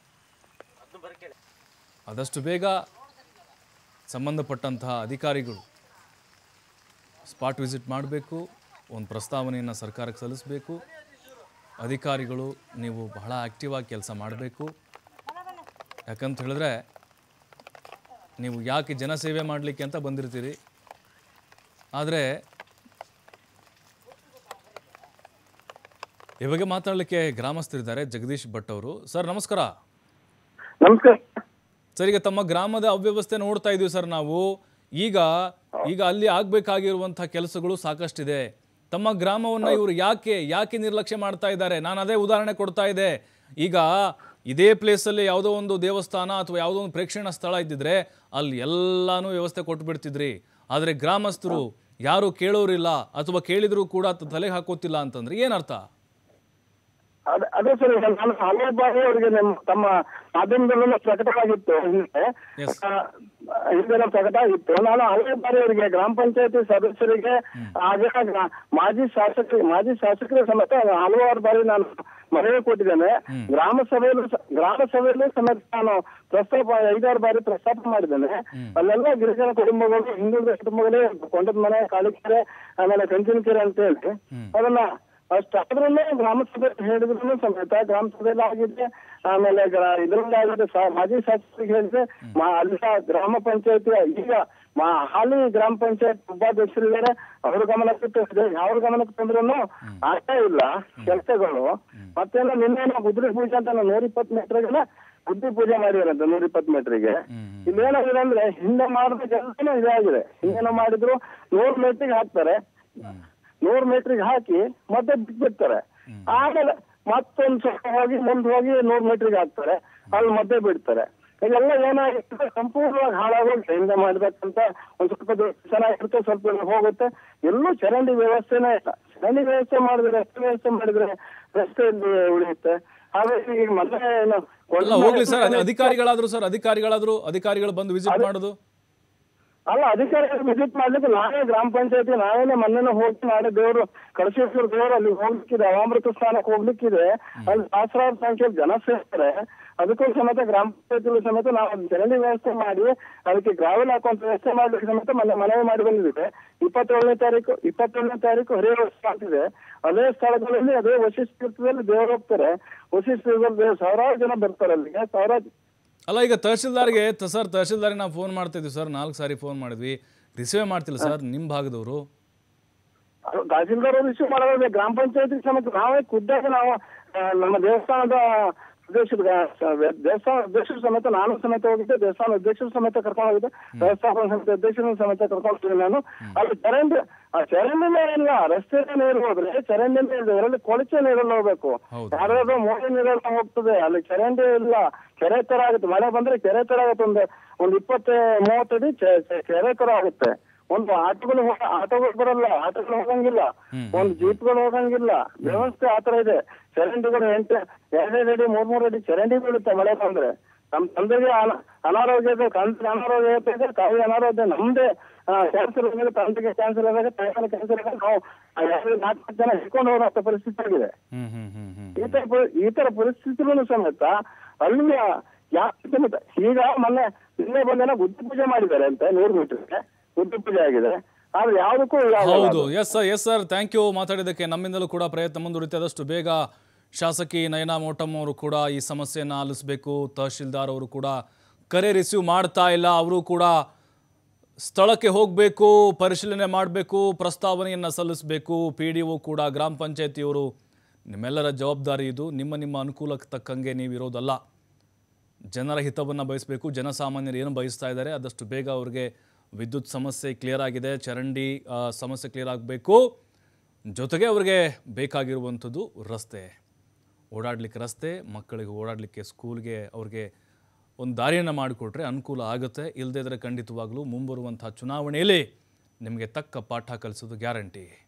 ಆದಷ್ಟು ಬೇಗ ಸಂಬಂಧಪಟ್ಟಂತಹ ಅಧಿಕಾರಿಗಳು ಸ್ಪಾಟ್ ವಿಸಿಟ್ ಮಾಡಬೇಕು ಒಂದು ಪ್ರಸ್ತಾವನೆಯನ್ನು ಸರ್ಕಾರಕ್ಕೆ ಸಲ್ಲಿಸಬೇಕು ಅಧಿಕಾರಿಗಳು ನೀವು ಬಹಳ ಆ್ಯಕ್ಟಿವ್ ಆಗಿ ಕೆಲಸ ಮಾಡಬೇಕು ಯಾಕಂತ ಹೇಳಿದ್ರೆ ನೀವು ಯಾಕೆ ಜನಸೇವೆ ಮಾಡಲಿಕ್ಕೆ ಅಂತ ಬಂದಿರ್ತೀರಿ ಆದರೆ ಈ ಬಗ್ಗೆ ಮಾತಾಡಲಿಕ್ಕೆ ಗ್ರಾಮಸ್ಥರಿದ್ದಾರೆ ಜಗದೀಶ್ ಭಟ್ ಅವರು ಸರ್ ನಮಸ್ಕಾರ ನಮಸ್ಕಾರ ಸರ್ ಈಗ ತಮ್ಮ ಗ್ರಾಮದ ಅವ್ಯವಸ್ಥೆ ನೋಡ್ತಾ ಇದೀವಿ ಸರ್ ನಾವು ಈಗ ಈಗ ಅಲ್ಲಿ ಆಗ್ಬೇಕಾಗಿರುವಂಥ ಕೆಲಸಗಳು ಸಾಕಷ್ಟಿದೆ ತಮ್ಮ ಗ್ರಾಮವನ್ನ ಇವರು ಯಾಕೆ ಯಾಕೆ ನಿರ್ಲಕ್ಷ್ಯ ಮಾಡ್ತಾ ಇದ್ದಾರೆ ನಾನು ಅದೇ ಉದಾಹರಣೆ ಕೊಡ್ತಾ ಇದ್ದೆ ಈಗ ಇದೇ ಪ್ಲೇಸಲ್ಲಿ ಯಾವುದೋ ಒಂದು ದೇವಸ್ಥಾನ ಅಥವಾ ಯಾವುದೋ ಒಂದು ಪ್ರೇಕ್ಷಣೀಯ ಸ್ಥಳ ಇದ್ದಿದ್ರೆ ಅಲ್ಲಿ ಎಲ್ಲಾನು ವ್ಯವಸ್ಥೆ ಕೊಟ್ಬಿಡ್ತಿದ್ರಿ ಆದರೆ ಗ್ರಾಮಸ್ಥರು ಯಾರು ಕೇಳೋರಿಲ್ಲ ಅಥವಾ ಕೇಳಿದ್ರು ಕೂಡ ತ- ತಲೆಗೆ ಹಾಕೋತಿಲ್ಲ ಅಂತಂದ್ರೆ ಏನರ್ಥ ಅದ- ಅದೇ ಸರ್ ಈಗ ನಾನು ಹಲವು ಬಾರಿ ಅವರಿಗೆ ನಮ್ಮ ತಮ್ಮ ಮಾಧ್ಯಮದಲ್ಲೆಲ್ಲ ಪ್ರಕಟವಾಗಿತ್ತು ಹಿಂದೆ ಆ, ಹಿಂದೆ ಪ್ರಕಟ ಆಗಿತ್ತು ನಾನು ಹಲವು ಬಾರಿ ಅವರಿಗೆ ಗ್ರಾಮ ಪಂಚಾಯತಿ ಸದಸ್ಯರಿಗೆ ಹಾಗೆ ಗ್ರಾ- ಮಾಜಿ ಶಾಸಕ ಮಾಜಿ ಶಾಸಕರ ಸಮೇತ ಹಲವಾರು ಬಾರಿ ನಾನು ಮನವಿ ಕೊಟ್ಟಿದ್ದೇನೆ ಗ್ರಾಮ ಸಭೆಯಲ್ಲೂ ಸ- ಗ್ರಾಮ ಸಭೆಯಲ್ಲೂ ಸಮೇತ ನಾನು ಪ್ರಸ್ತಾಪ ಐದಾರು ಬಾರಿ ಪ್ರಸ್ತಾಪ ಮಾಡಿದ್ದೇನೆ ಅಲ್ಲೆಲ್ಲ ಗಿರಿಜನ ಕುಟುಂಬಗಳು ಹಿಂದುಳಿದ ಕುಟುಂಬಗಳೇ ಕೊಂಡದ ಮನೆ ಕಾಳಿಕೆರೆ ಆಮೇಲೆ ಕಂಚಿನಕೆರೆ ಅಂತ ಹೇಳಿ ಅದನ್ನ ಅಷ್ಟಾದ್ರಲ್ಲೇ ಗ್ರಾಮ ಸಭೆ ಹೇಳಿದ್ರು ಸಮೇತ ಗ್ರಾಮ ಸಭೆಯಲ್ಲಿ ಆಗಿದೆ ಆಮೇಲೆ ಗ್ರಾ- ಇದ್ರಲ್ಲಿ ಆಗಿದೆ ಸಾ- ಮಾಜಿ ಶಾಸಕರಿಗೆ ಹೇಳಿದ್ರೆ ಮಾ- ಅಲ್ಲಿ ಸಹ ಗ್ರಾಮ ಪಂಚಾಯತಿ ಈಗ ಮಾ- ಹಾಲಿ ಗ್ರಾಮ ಪಂಚಾಯತ್ ಉಪಾಧ್ಯಕ್ಷರಿದ್ದಾರೆ ಅವ್ರ ಗಮನಕ್ಕೆ ತಂದಿದೆ ಅವ್ರ ಗಮನಕ್ಕೆ ತಂದ್ರೂ ಆಗ್ತಾ ಇಲ್ಲ ಕೆಲಸಗಳು ಮತ್ತೇನೋ ನಿನ್ನೆ ನಾವು ಗುದ್ರಿ ಪೂಜೆ ಅಂತ ನಾವು ನೂರ ಇಪ್ಪತ್ತು ಮೀಟರ್ಗೆಲ್ಲ ಬುದ್ಧಿ ಪೂಜೆ ಮಾಡಿದಾರಂತೆ ನೂರ ಇಪ್ಪತ್ತು ಮೀಟರ್ಗೆ ಇಲ್ಲಿ ಏನಾಗಿದೆ ಅಂದ್ರೆ ಹಿಂದೆ ಮಾಡಿದ ಕೆಲಸನೂ ಇದಾಗಿದೆ ಹಿಂದೇನೋ ಮಾಡಿದ್ರು ನೂರು ಮೀಟರ್ಗೆ ಹಾಕ್ತಾರೆ ನೂರು ಮೀಟರ್ಗೆ ಹಾಕಿ ಮತ್ತೆ ಬಿಟ್ಬಿಡ್ತಾರೆ ಆಮೇಲೆ ಮತ್ತೊಂದ್ ಸ್ವಲ್ಪ ಹೋಗಿ ಮುಂದೆ ಹೋಗಿ ನೂರು ಮೀಟರ್ಗೆ ಹಾಕ್ತಾರೆ ಅಲ್ಲಿ ಮಧ್ಯೆ ಬಿಡ್ತಾರೆ ಇದೆಲ್ಲ ಏನಾಗಿರ್ತದೆ ಸಂಪೂರ್ಣವಾಗಿ ಹಾಳಾಗೋಗುತ್ತೆ ಹಿಂದೆ ಮಾಡ್ಬೇಕಂತ ಒಂದ್ ಸ್ವಲ್ಪ ದಿವಸ ಚೆನ್ನಾಗಿರುತ್ತೆ ಸ್ವಲ್ಪ ದಿನ ಹೋಗುತ್ತೆ ಎಲ್ಲೂ ಚರಂಡಿ ವ್ಯವಸ್ಥೆನೇ ಇಲ್ಲ ಚರಂಡಿ ವ್ಯವಸ್ಥೆ ಮಾಡಿದ್ರೆ ರಸ್ತೆ ವ್ಯವಸ್ಥೆ ಮಾಡಿದ್ರೆ ರಸ್ತೆ ಇಲ್ಲಿ ಉಳಿಯುತ್ತೆ ಹಾಗಾಗಿ ಈಗ ಮೊನ್ನೆ ಏನು ಅಲ್ಲ ಹೋಗ್ಲಿ ಸರ್ ಅದೇ ಅಧಿಕಾರಿಗಳಾದ್ರು ಸರ್ ಅಧಿಕಾರಿಗಳಾದ್ರು ಅಧಿಕಾರಿಗಳು ಬಂದು ವಿಸಿಟ್ ಮಾಡೋದು ಅಲ್ಲ ಅಧಿಕಾರಿಗಳು ವಿಸಿಟ್ ಮಾಡ್ಲಿಕ್ಕೆ ನಾವೇ ಗ್ರಾಮ ಪಂಚಾಯತಿ ನಾವೇನೆ ಮೊನ್ನೆ ಹೋಗಿ ನಾಳೆ ದೇವರು ಕಳಶೇಶ್ವರ ದೇವರು ಅಲ್ಲಿ ಹೋಗ್ಲಿಕ್ಕಿದೆ ಅವಾಮೃತ ಸ್ಥಾನಕ್ಕೆ ಹೋಗ್ಲಿಕ್ಕಿದೆ ಅಲ್ಲಿ ಸಹಸ್ರಾರು ಸಂಖ್ಯೆಯಲ್ಲಿ ಜನ ಸೇರ್ತಾರೆ ಅದಕ್ಕೂ ಸಮೇತ ಗ್ರಾಮ ಪಂಚಾಯತಿಗಳು ಸಮೇತ ನಾವು ಒಂದು ಚರಂಡಿ ವ್ಯವಸ್ಥೆ ಮಾಡಿ ಅದಕ್ಕೆ ಗ್ರಾವೆಲ್ ಹಾಕುವಂತ ವ್ಯವಸ್ಥೆ ಮಾಡ್ಲಿಕ್ಕೆ ಸಮೇತ ಮೊನ್ನೆ ಮನವಿ ಮಾಡಿ ಬಂದಿದೆ ಇಪ್ಪತ್ತೇಳನೇ ತಾರೀಕು ಇಪ್ಪತ್ತೇಳನೇ ತಾರೀಕು ಹರಿಹರ ಉತ್ಸವ ಆಗ್ತಿದೆ ಅದೇ ಸ್ಥಳಗಳಲ್ಲಿ ಅದೇ ವಶಿಷ್ಠ ತೀರ್ಥದಲ್ಲಿ ದೇವರು ಹೋಗ್ತಾರೆ ವಶಿಷ್ಠ ತೀರ್ಥದಲ್ಲಿ ಸಾವಿರಾರು ಜನ ಬರ್ತಾರೆ ಅಲ್ಲಿಗೆ ಸಾವಿರಾರು ಅಲ್ಲ ಈಗ ತಹಶೀಲ್ದಾರ್ಗೆ ತ- ಸರ್ ತಹಶೀಲ್ದಾರ್ಗೆ ನಾವು ಫೋನ್ ಮಾಡ್ತಾ ಇದ್ವಿ ಸರ್ ನಾಲ್ಕು ಸಾರಿ ಫೋನ್ ಮಾಡಿದ್ವಿ ರಿಸೀವೇ ಮಾಡ್ತಿಲ್ಲ ಸರ್ ನಿಮ್ಮ ಭಾಗದವರು ಅದು ತಹಸೀಲ್ದಾರ್ ಅವರು ಇಶ್ಯೂ ಮಾಡೋದ್ರೆ ಗ್ರಾಮ ಪಂಚಾಯತಿ ಸಮೇತ ನಾವೇ ಖುದ್ದಾಗಿ ನಾವು ಆ, ನಮ್ಮ ದೇವಸ್ಥಾನದ ಅಧ್ಯಕ್ಷರ ದೇವಸ್ಥಾನ ಅಧ್ಯಕ್ಷರ ಸಮೇತ ನಾನು ಸಮೇತ ಹೋಗಿದ್ದೆ ದೇವಸ್ಥಾನ ಅಧ್ಯಕ್ಷರ ಸಮೇತ ಕರ್ಕೊಂಡು ಹೋಗಿದ್ದೆ ದೇವಸ್ಥಾನ ಸಮಿತಿ ಅಧ್ಯಕ್ಷರ ಸಮೇತ ಕರ್ಕೊಂಡು ಹೋಗಿದ್ದೆ ನಾನು ಅಲ್ಲಿ ಚರಂಡಿ ಆ ಚರಂಡಿನೇ ಇಲ್ಲ ರಸ್ತೆ ನೀರು ಹೋದ್ರೆ ಚರಂಡಿನೇ ಇಲ್ಲ ಇದರಲ್ಲಿ ಕೊಳಚೆ ನೀರಲ್ಲಿ ಹೋಗ್ಬೇಕು ಯಾರಾದ್ರೂ ಮೋಡಿ ನೀರೆಲ್ಲ ಹೋಗ್ತದೆ ಅಲ್ಲಿ ಚರಂಡಿ ಇಲ್ಲ ಕೆರೆ ತರ ಆಗುತ್ತೆ ಮಳೆ ಬಂದ್ರೆ ಕೆರೆ ತರ ಆಗುತ್ತೆ ಒಂದು ಒಂದು ಇಪ್ಪತ್ತು ಮೂವತ್ತಡಿ ಚೆ- ಚೆ- ಕೆರೆ ತರ ಆಗುತ್ತೆ ಒಂದು ಆಟೋಗಳು ಹೋಗ- ಆಟೋಗಳು ಬರಲ್ಲ ಆಟೋಗಳು ಹೋಗಂಗಿಲ್ಲ ಒಂದು ಜೀಪ್ಗಳು ಹೋಗಂಗಿಲ್ಲ ವ್ಯವಸ್ಥೆ ಆತರ ಇದೆ ಚರಂಡಿಗಳು ಎಂಟು ಎರಡೆರಡು ಅಡಿ ಮೂರ್ ಮೂರ್ ಅಡಿ ಚರಂಡಿ ಬೀಳುತ್ತೆ ಮಳೆ ಬಂದ್ರೆ ನಮ್ ತಂದೆಗೆ ಅನ- ಅನಾರೋಗ್ಯ ಇದೆ ತಂದೆ ಅನಾರೋಗ್ಯ ಇದೆ ತಾಯಿ ಅನಾರೋಗ್ಯ ನಮ್ದೇ ಕ್ಯಾನ್ಸರ್ ಆಗಿದೆ ತಂದೆಗೆ ಕ್ಯಾನ್ಸರ್ ಆದಾಗ ತಾಯಿಗೆ ಕ್ಯಾನ್ಸರ್ ಆದಾಗ ನಾವು ಆ ಎರಡು ನಾಲ್ಕು ಜನ ಹಿಡ್ಕೊಂಡು ಹೋಗೋ ಪರಿಸ್ಥಿತಿ ಆಗಿದೆ ಈ ತರ ಪರಿ- ಈ ತರ ಪರಿಸ್ಥಿತಿಗಳು ಸಮೇತ ಅಲ್ಲಿಯ ಯಾಕೆ ಸಮೇತ ಈಗ ಮೊನ್ನೆ ನಿನ್ನೆ ಬಂದೇನೋ ಬುದ್ಧಿ ಪೂಜೆ ಮಾಡಿದ್ದಾರೆ ಅಂತ ನೂರು ಮೀಟರ್ಗೆ ಬುದ್ಧಿ ಪೂಜೆ ಆಗಿದೆ ಆದ್ರೆ ಯಾವುದಕ್ಕೂ ಇದಾಗಲ್ಲ ಹೌದು ಅದು. Yes sir yes sir thank you ಮಾತಾಡಿದ್ದಕ್ಕೆ ನಮ್ಮಿಂದಲೂ ಕೂಡ ಪ್ರಯತ್ನ ಮುಂದುವರಿತೆ ಆದಷ್ಟು ಬೇಗ ಶಾಸಕಿ ನಯನಾ ಮೋಟಮ್ ಅವರು ಕೂಡ ಈ ಸಮಸ್ಯೆಯನ್ನು ಆಲಿಸಬೇಕು ತಹಶೀಲ್ದಾರ್ ಅವರು ಕೂಡ ಕರೆ ರಿಸೀವ್ ಮಾಡ್ತಾ ಇಲ್ಲ ಅವರು ಕೂಡ ಸ್ಥಳಕ್ಕೆ ಹೋಗಬೇಕು ಪರಿಶೀಲನೆ ಮಾಡಬೇಕು ಪ್ರಸ್ತಾವನೆಯನ್ನು ಸಲ್ಲಿಸಬೇಕು ಪಿ ಡಿ ಒ ಕೂಡ ಗ್ರಾಮ ಪಂಚಾಯತಿಯವರು ನಿಮ್ಮೆಲ್ಲರ ಜವಾಬ್ದಾರಿ ಇದು ನಿಮ್ಮ ನಿಮ್ಮ ಅನುಕೂಲಕ್ಕೆ ತಕ್ಕಂಗೆ ನೀವು ಇರೋದಲ್ಲ ಜನರ ಹಿತವನ್ನು ಬಯಸಬೇಕು ಜನಸಾಮಾನ್ಯರು ಏನು ಬಯಸ್ತಾ ಇದ್ದಾರೆ ಆದಷ್ಟು ಬೇಗ ಅವ್ರಿಗೆ ವಿದ್ಯುತ್ ಸಮಸ್ಯೆ ಕ್ಲಿಯರ್ ಆಗಿದೆ ಚರಂಡಿ ಆ, ಸಮಸ್ಯೆ ಕ್ಲಿಯರ್ ಆಗಬೇಕು ಜೊತೆಗೆ ಅವ್ರಿಗೆ ಬೇಕಾಗಿರುವಂಥದ್ದು ರಸ್ತೆ ಓಡಾಡಲಿಕ್ಕೆ ರಸ್ತೆ ಮಕ್ಕಳಿಗೆ ಓಡಾಡಲಿಕ್ಕೆ ಸ್ಕೂಲ್ಗೆ ಅವ್ರಿಗೆ ಒಂದು ದಾರಿಯನ್ನು ಮಾಡಿಕೊಟ್ರೆ ಅನುಕೂಲ ಆಗುತ್ತೆ ಇಲ್ಲದೇ ಇದ್ದರೆ ಖಂಡಿತವಾಗಲೂ ಮುಂಬರುವಂಥ ಚುನಾವಣೆಯಲ್ಲಿ ನಿಮಗೆ ತಕ್ಕ ಪಾಠ ಕಲಿಸೋದು ಗ್ಯಾರಂಟಿ